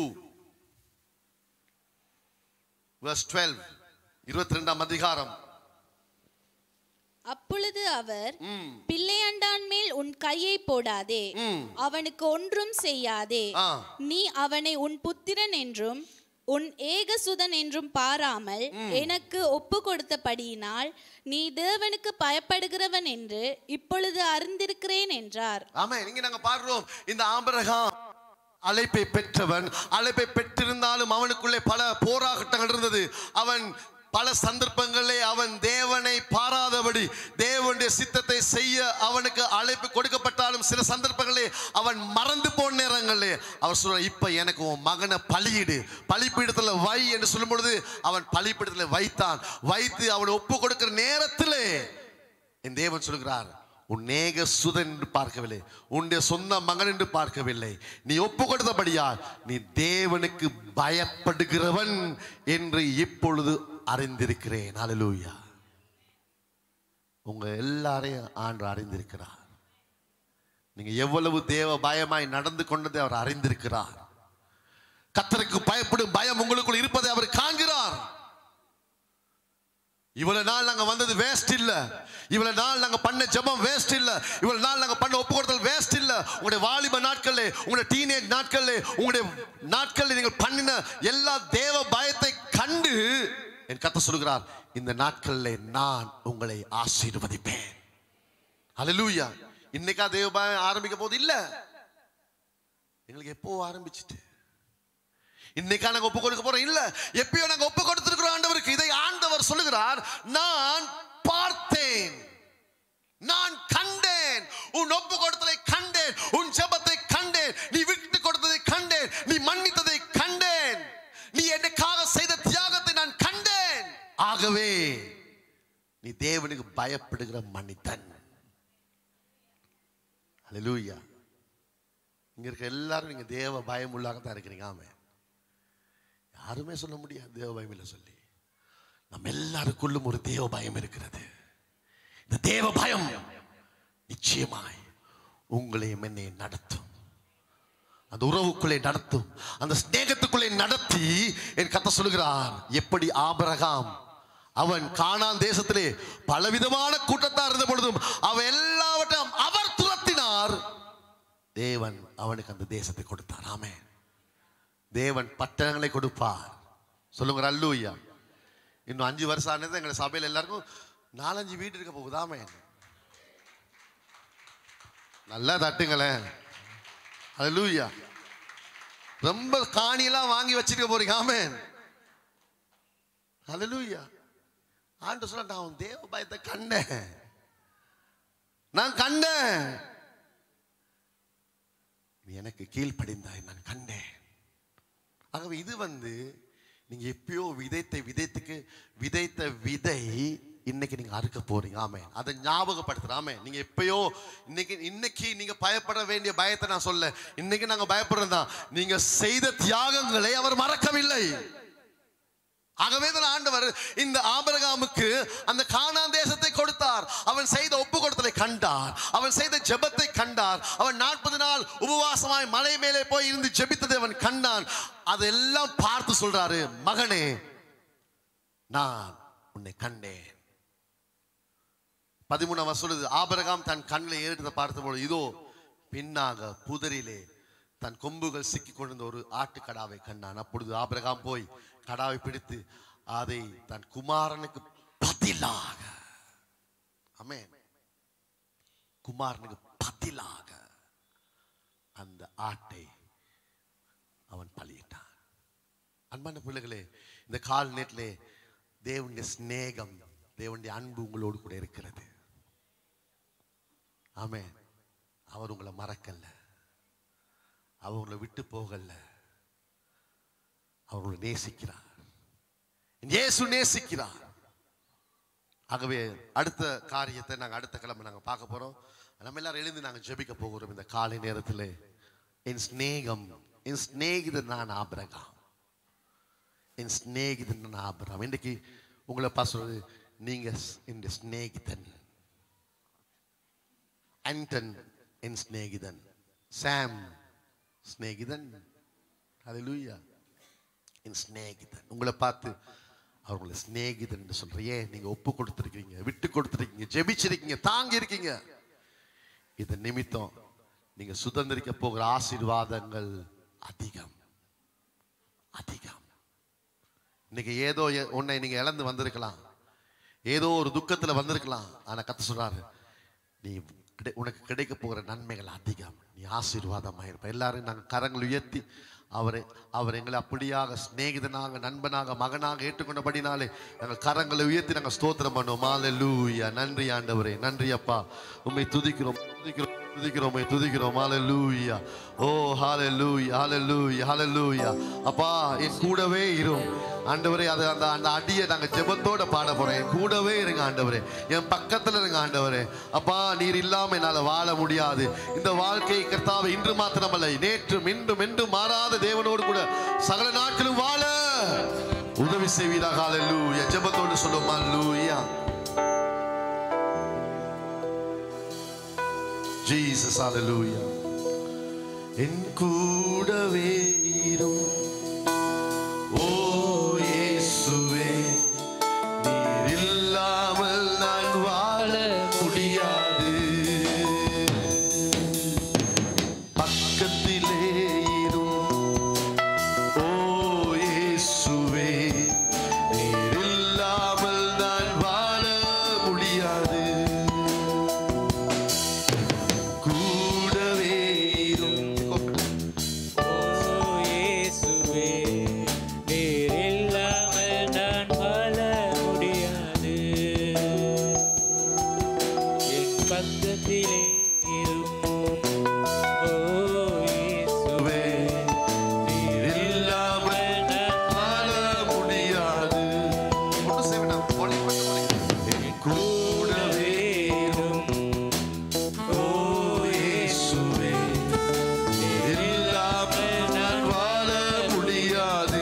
verse 12 இருபத்தி ரெண்டாம் அதிகாரம் அப்பொழுது அவர் பிள்ளையண்டான் மேல் உன் கையை போடாதே ம். அவனுக்கு ஒன்றும் செய்யாதே ஆ. நீ அவனை உன் புத்திரன் என்றும் உன் ஏகசுதன் என்றும் பாராமல் எனக்கு ஒப்பு கொடுத்தபடியினால் நீ தேவனுக்கு பயப்படுகிறவன் என்று இப்பொழுது அறிந்திருக்கிறேன் என்றார் ஆமா இங்க நாங்க பாடுறோம் இந்த ஆபிரகாம் அழைப்பை பெற்றவன் அழைப்பை பெற்றிருந்தாலும் அவனுக்குள்ளே பல போராட்டங்கள் இருந்தது அவன் பல சந்தர்ப்பங்களிலே அவன் தேவனை பாராதபடி தேவனுடைய சித்தத்தை செய்ய அவனுக்கு அழைப்பு கொடுக்கப்பட்டாலும் சில சந்தர்ப்பங்களிலே அவன் மறந்து போன நேரங்களிலே அவர் சொல்ற இப்ப எனக்கு உன் மகனை பலியிடு பலிப்பீடத்துல வை என்று சொல்லும் பொழுது அவன் பலிப்பீடத்துல வைத்தான் வைத்து அவனை ஒப்பு கொடுக்கிற நேரத்திலே என் தேவன் சொல்கிறார் உன் நேக சுதன் என்று பார்க்கவில்லை உன்னுடைய சொந்த மகன் என்று பார்க்கவில்லை நீ ஒப்பு கொடுத்தபடியால் நீ தேவனுக்கு பயப்படுகிறவன் என்று இப்பொழுது அறிந்திருக்கிறேன் ஹalleluya உங்க எல்லாரையும் ஆண்டு அறிந்திருக்கிறார் நீங்க எவ்வளவு தேவ பயமாய் நடந்து கொண்டதை அவர் அறிந்திருக்கிறார் கத்தருக்கு பயப்படும் பயம் உங்களுக்குள் இருப்பதை அவர் காண்கிறார் இவ்வளவு நாள் நாங்க வந்தது வேஸ்ட் இல்ல இவ்வளவு நாள் நாங்க பண்ண ஜெபம் வேஸ்ட் இல்ல இவ்வளவு நாள் நாங்க பண்ண ஒப்பு கொடுத்தல் வேஸ்ட் இல்ல உங்களுடைய வாலிப நாட்கள்ல உங்களுடைய டீனேஜ் நாட்கள்ல உங்களுடைய நாட்கள்ல நீங்கள் பண்ணின எல்லா தேவ பயத்தை கண்டு என் கத்த சொல்கிறார் இந்த நாட்கள்ல நான் உங்களை ஆசீர்வதிப்பேன் ஹalleluya இன்னைக்கா தேவ பயம் ஆரம்பிக்க போது இல்ல எங்களுக்கு எப்போ ஆரம்பிச்சிட்டு இன்னைக்கா நாங்க ஒப்பு கொடுக்க போறோம் இல்ல எப்பயோ நாங்க ஒப்பு கொடுத்திருக்கிறோம் ஆண்டவருக்கு இதை ஆண்டவர் சொல்லுகிறார் நான் பார்த்தேன் நான் கண்டேன் உன் ஒப்பு கொடுத்ததை கண்டேன் உன் ஜெபத்தை கண்டேன் நீ விட்டு கொடுத்ததை கண்டேன் நீ மன்னித்ததை கண்டேன் நீ எனக்காக செய்த தியாகத்தை நான் கண்டேன் ஆகவே நீ தேவனுக்கு பயப்படுகிற மனிதன் ஹalleluya இங்க இருக்க எல்லாரும் நீங்க தேவ பயம் உள்ளாக தான் இருக்கிறீங்க ஆமே யாருமே சொல்ல முடியாது தேவ பயம் இல்லை சொல்லி நம்ம எல்லாருக்குள்ளும் ஒரு தேவ பயம் இருக்கிறது இந்த தேவ பயம் நிச்சயமாய் உங்களையும் என்னை நடத்தும் அந்த உறவுக்குள்ளே நடத்தும் அந்த ஸ்நேகத்துக்குள்ளே நடத்தி என் கத்த சொல்லுகிறார் எப்படி ஆபரகாம் அவன் கானான் தேசத்திலே பலவிதமான கூட்டத்தார் இருந்த பொழுதும் அவன் எல்லாவற்றையும் அவர் துரத்தினார் தேவன் அவனுக்கு அந்த தேசத்தை கொடுத்தார் ஆமே தேவன் பட்டணங்களை கொடுப்பார் சொல்லுங்க அல்லூயா இன்னும் அஞ்சு வருஷம் ஆனது எங்க சபையில் எல்லாருக்கும் நாலஞ்சு வீடு இருக்க போகுதாமே நல்லா தட்டுங்களேன் அல்லூயா ரொம்ப காணியெல்லாம் வாங்கி வச்சிருக்க போறீங்க ஆமென் அல்லூயா ஆண்டு சொல்ல நான் உன் தேவ பயத்தை கண்டேன் நான் கண்டேன் நீ எனக்கு கீழ்ப்படிந்தாய் நான் கண்டேன் ஆகவே இது வந்து நீங்க எப்பயோ விதைத்த விதைத்துக்கு விதைத்த விதை இன்னைக்கு நீங்க அறுக்க போறீங்க ஆமே அதை ஞாபகப்படுத்துறேன் ஆமே நீங்க எப்பயோ இன்னைக்கு இன்னைக்கு நீங்க பயப்பட வேண்டிய பயத்தை நான் சொல்ல இன்னைக்கு நாங்க பயப்படுறோம் தான் நீங்க செய்த தியாகங்களை அவர் மறக்கவில்லை ஆகவே தான் ஆண்டவர் இந்த ஆபரகாமுக்கு அந்த கானான் தேசத்தை கொடுத்தார் அவன் செய்த ஒப்பு கொடுத்தலை கண்டார் அவன் செய்த ஜெபத்தை கண்டார் அவன் நாற்பது நாள் உபவாசமாய் மலை மேலே போய் இருந்து ஜெபித்ததை அவன் கண்டான் அதெல்லாம் பார்த்து சொல்றாரு மகனே நான் உன்னை கண்டேன் பதிமூணாம் சொல்லுது ஆபரகாம் தன் கண்ணில் ஏறிட்டதை பார்த்தபோது இதோ பின்னாக புதரிலே தன் கொம்புகள் சிக்கி கொண்டிருந்த ஒரு ஆட்டுக்கடாவை கண்டான் அப்பொழுது ஆபிரகாம் போய் கடாவை பிடித்து அதை தன் குமாரனுக்கு பதிலாக ஆமென் குமாரனுக்கு பதிலாக அந்த ஆட்டை அவன் பலியிட்டான் அன்பான பிள்ளைகளே இந்த கால் நேட்டிலே தேவனுடைய சிநேகம் தேவனுடைய அன்பு உங்களோடு கூட இருக்கிறது ஆமென் அவர் உங்களை மறக்கல அவர் உங்களை விட்டு போகல அவர் உங்களை நேசிக்கிறார் இயேசு நேசிக்கிறார் ஆகவே அடுத்த காரியத்தை நாங்கள் அடுத்த கிழமை நாங்கள் பார்க்க போகிறோம் நம்ம எல்லாரும் எழுந்து நாங்கள் ஜெபிக்க போகிறோம் இந்த காலை நேரத்தில் என் ஸ்நேகம் என் ஸ்நேகிதன் நான் ஆபிரகாம் என் ஸ்நேகிதன் நான் ஆபிரகாம் இன்றைக்கு உங்களை பார்த்து நீங்க என் ஸ்நேகிதன் ஆண்டன் என் ஸ்நேகிதன் சாம் ஸ்நேகிதன் ஹalleluya என் ஸ்நேகிதன் உங்களை பார்த்து அவர் உங்களை ஸ்நேகிதன் என்று சொல்ற ஏன் நீங்க ஒப்பு கொடுத்துருக்கீங்க விட்டு கொடுத்துருக்கீங்க ஜெபிச்சிருக்கீங்க தாங்கி இருக்கீங்க இதன் நிமித்தம் நீங்க சுதந்திரிக்க போகிற ஆசீர்வாதங்கள் அதிகம் அதிகம் இன்னைக்கு ஏதோ எ- உன்னை நீங்க இழந்து வந்திருக்கலாம் ஏதோ ஒரு துக்கத்துல வந்திருக்கலாம் ஆனா கத்த சொல்றாரு நீ கிடை- உனக்கு கிடைக்க போகிற நன்மைகள் அதிகம் நீ ஆசீர்வாதமாக இருப்ப எல்லாரும் நாங்கள் கரங்கள் உயர்த்தி அவரை அவர் எங்களை அப்படியாக சிநேகிதனாக நண்பனாக மகனாக ஏற்றுக்கொண்டபடினாலே நாங்கள் கரங்களை உயர்த்தி நாங்கள் ஸ்தோத்திரம் பண்ணுவோம் ஹalleluya நன்றி ஆண்டவரே நன்றி அப்பா உம்மை துதிக்கிறோம் துதிக்கிறோம் துதிக்கிறோம் உம்மை துதிக்கிறோம் ஹalleluya ஓ ஹalleluya ஹalleluya ஹalleluya அப்பா என் கூடவே இரும் ஆண்டவரே அது அந்த அந்த அடியை நாங்கள் ஜெபத்தோட பாட போறோம் என் கூடவே இருங்க ஆண்டவரே என் பக்கத்துல இருங்க ஆண்டவரே அப்பா நீர் இல்லாம என்னால வாழ முடியாது இந்த வாழ்க்கை கர்த்தாவை இன்று மாத்திரமல்ல நேற்றும் இன்றும் என்றும் மாறாத தேவனோடு கூட சகல நாட்களும் வாழ உதவி செய்வீராக ஹalleluya ஜெபத்தோடு சொல்லுவோம் ஹalleluya ஜீசஸ் ஹalleluya என் கூடவே இரும் ஓ இயேசுவே நீர் இல்லாமல் நான் வாழ முடியாது பக்கத்திலே இரும் ஓ இயேசுவே நீர் இல்லாமல் நான் வாழ முடியாது கூடவே இரும் இயேசுவே நீர் இல்லாமல் நான் வாழ முடியாது என் பக்கத்திலே இரும் ஓ இயேசுவே நீர் இல்லாமல் நான் வாழ முடியாது ஒன்று செய்வேன் ஒளி மட்டும் ஒளி. என் கூடவே இரும் ஓ இயேசுவே நீர் இல்லாமல் நான் வாழ முடியாது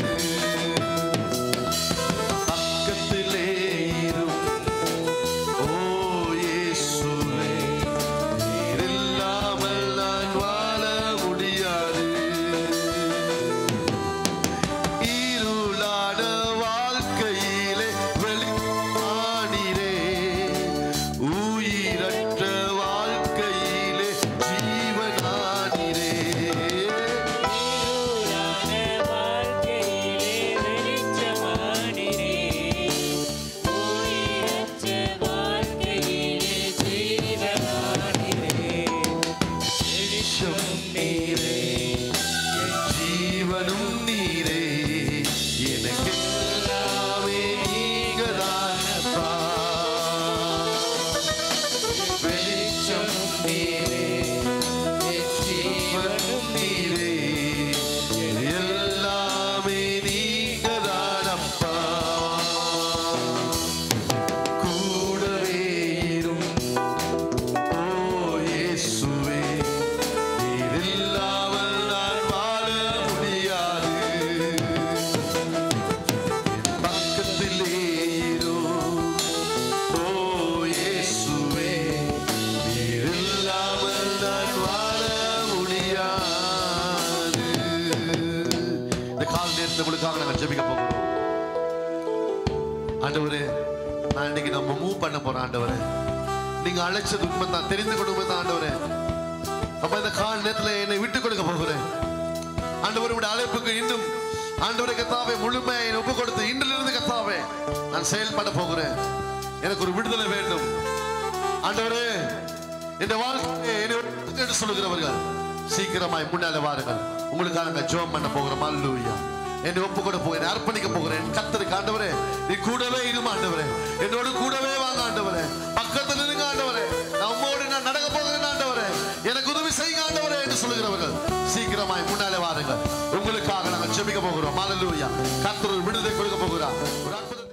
பக்கத்திலே இரும் ஓ இயேசுவே நீர் இல்லாமல் நான் வாழ முடியாது இருளான வாழ்க்கையிலே வெளிப்பாடினே உயிரற்ற வாழ்க்கையிலே ஜீவனானிரே இருளான வாழ்க்கையிலே வெளிச்சமானிரே உயிரற்ற வாழ்க்கையிலே ஜீவனானிரே வெளிச்சம் நீரே ஜீவனும் நீரே எனக்கு எல்லாமே நீங்கதானப்பா வெளிச்சம் நீரே என் ஜீவனும் நீரே எல்லாமே நீங்கதானப்பா கூடவே இரும் ஓ இயேசுவே நீர் இல்லாமல் நான் வாழ முடியாது என் பக்கத்திலே இரும் ஓ இயேசுவே நீர் இல்லாமல் நான் வாழ முடியாது இந்த கால நேரத்தை உங்களுக்காக நாங்கள் ஜெபிக்க போகிறோம் ஆண்டவரே நான் இன்னைக்கு நம்ம மூவ் பண்ண போறோம் ஆண்டவரே நீங்க அழைச்சது உண்மைதான் தெரிந்து கொண்டு உண்மைதான் ஆண்டவரே அப்ப இந்த கால நேரத்துல என்னை விட்டு கொடுக்க போகிறேன் ஆண்டவர் உடைய அழைப்புக்கு இன்னும் ஆண்டவரை கத்தாவை முழுமையை என்னை ஒப்பு கொடுத்து இன்றிலிருந்து கத்தாவே நான் செயல்பட போகிறேன் எனக்கு ஒரு விடுதலை வேண்டும் ஆண்டவரே இந்த வாழ்க்கையை என்னை விட்டு என்று சொல்லுகிறவர்கள் சீக்கிரமாய் முன்னால வாருங்கள் உங்களுக்காக நாங்கள் ஜெபம் பண்ண போகிறோம் அல்லூயா என்னை ஒப்பு கொடு போகிறேன் அர்ப்பணிக்க போகிறேன் கத்தருக்கு ஆண்டவரே நீ கூடவே இரும் ஆண்டவரே என்னோடு கூடவே வாங்க ஆண்டவரே பக்கத்தில் இருங்க ஆண்டவரே நான் உம்மோடு நான் நடக்க போகிறேன் ஆண்டவரே எனக்கு உதவி செய்யுங்க ஆண்டவரே என்று சொல்லுகிறவர்கள் சீக்கிரமாய் முன்னாலே வாருங்கள் உங்களுக்காக நாங்கள் ஜெபிக்க போகிறோம் அல்லூயா கத்தர் ஒரு விடுதலை கொடுக்க போகிறார் ஒரு அற்புதம்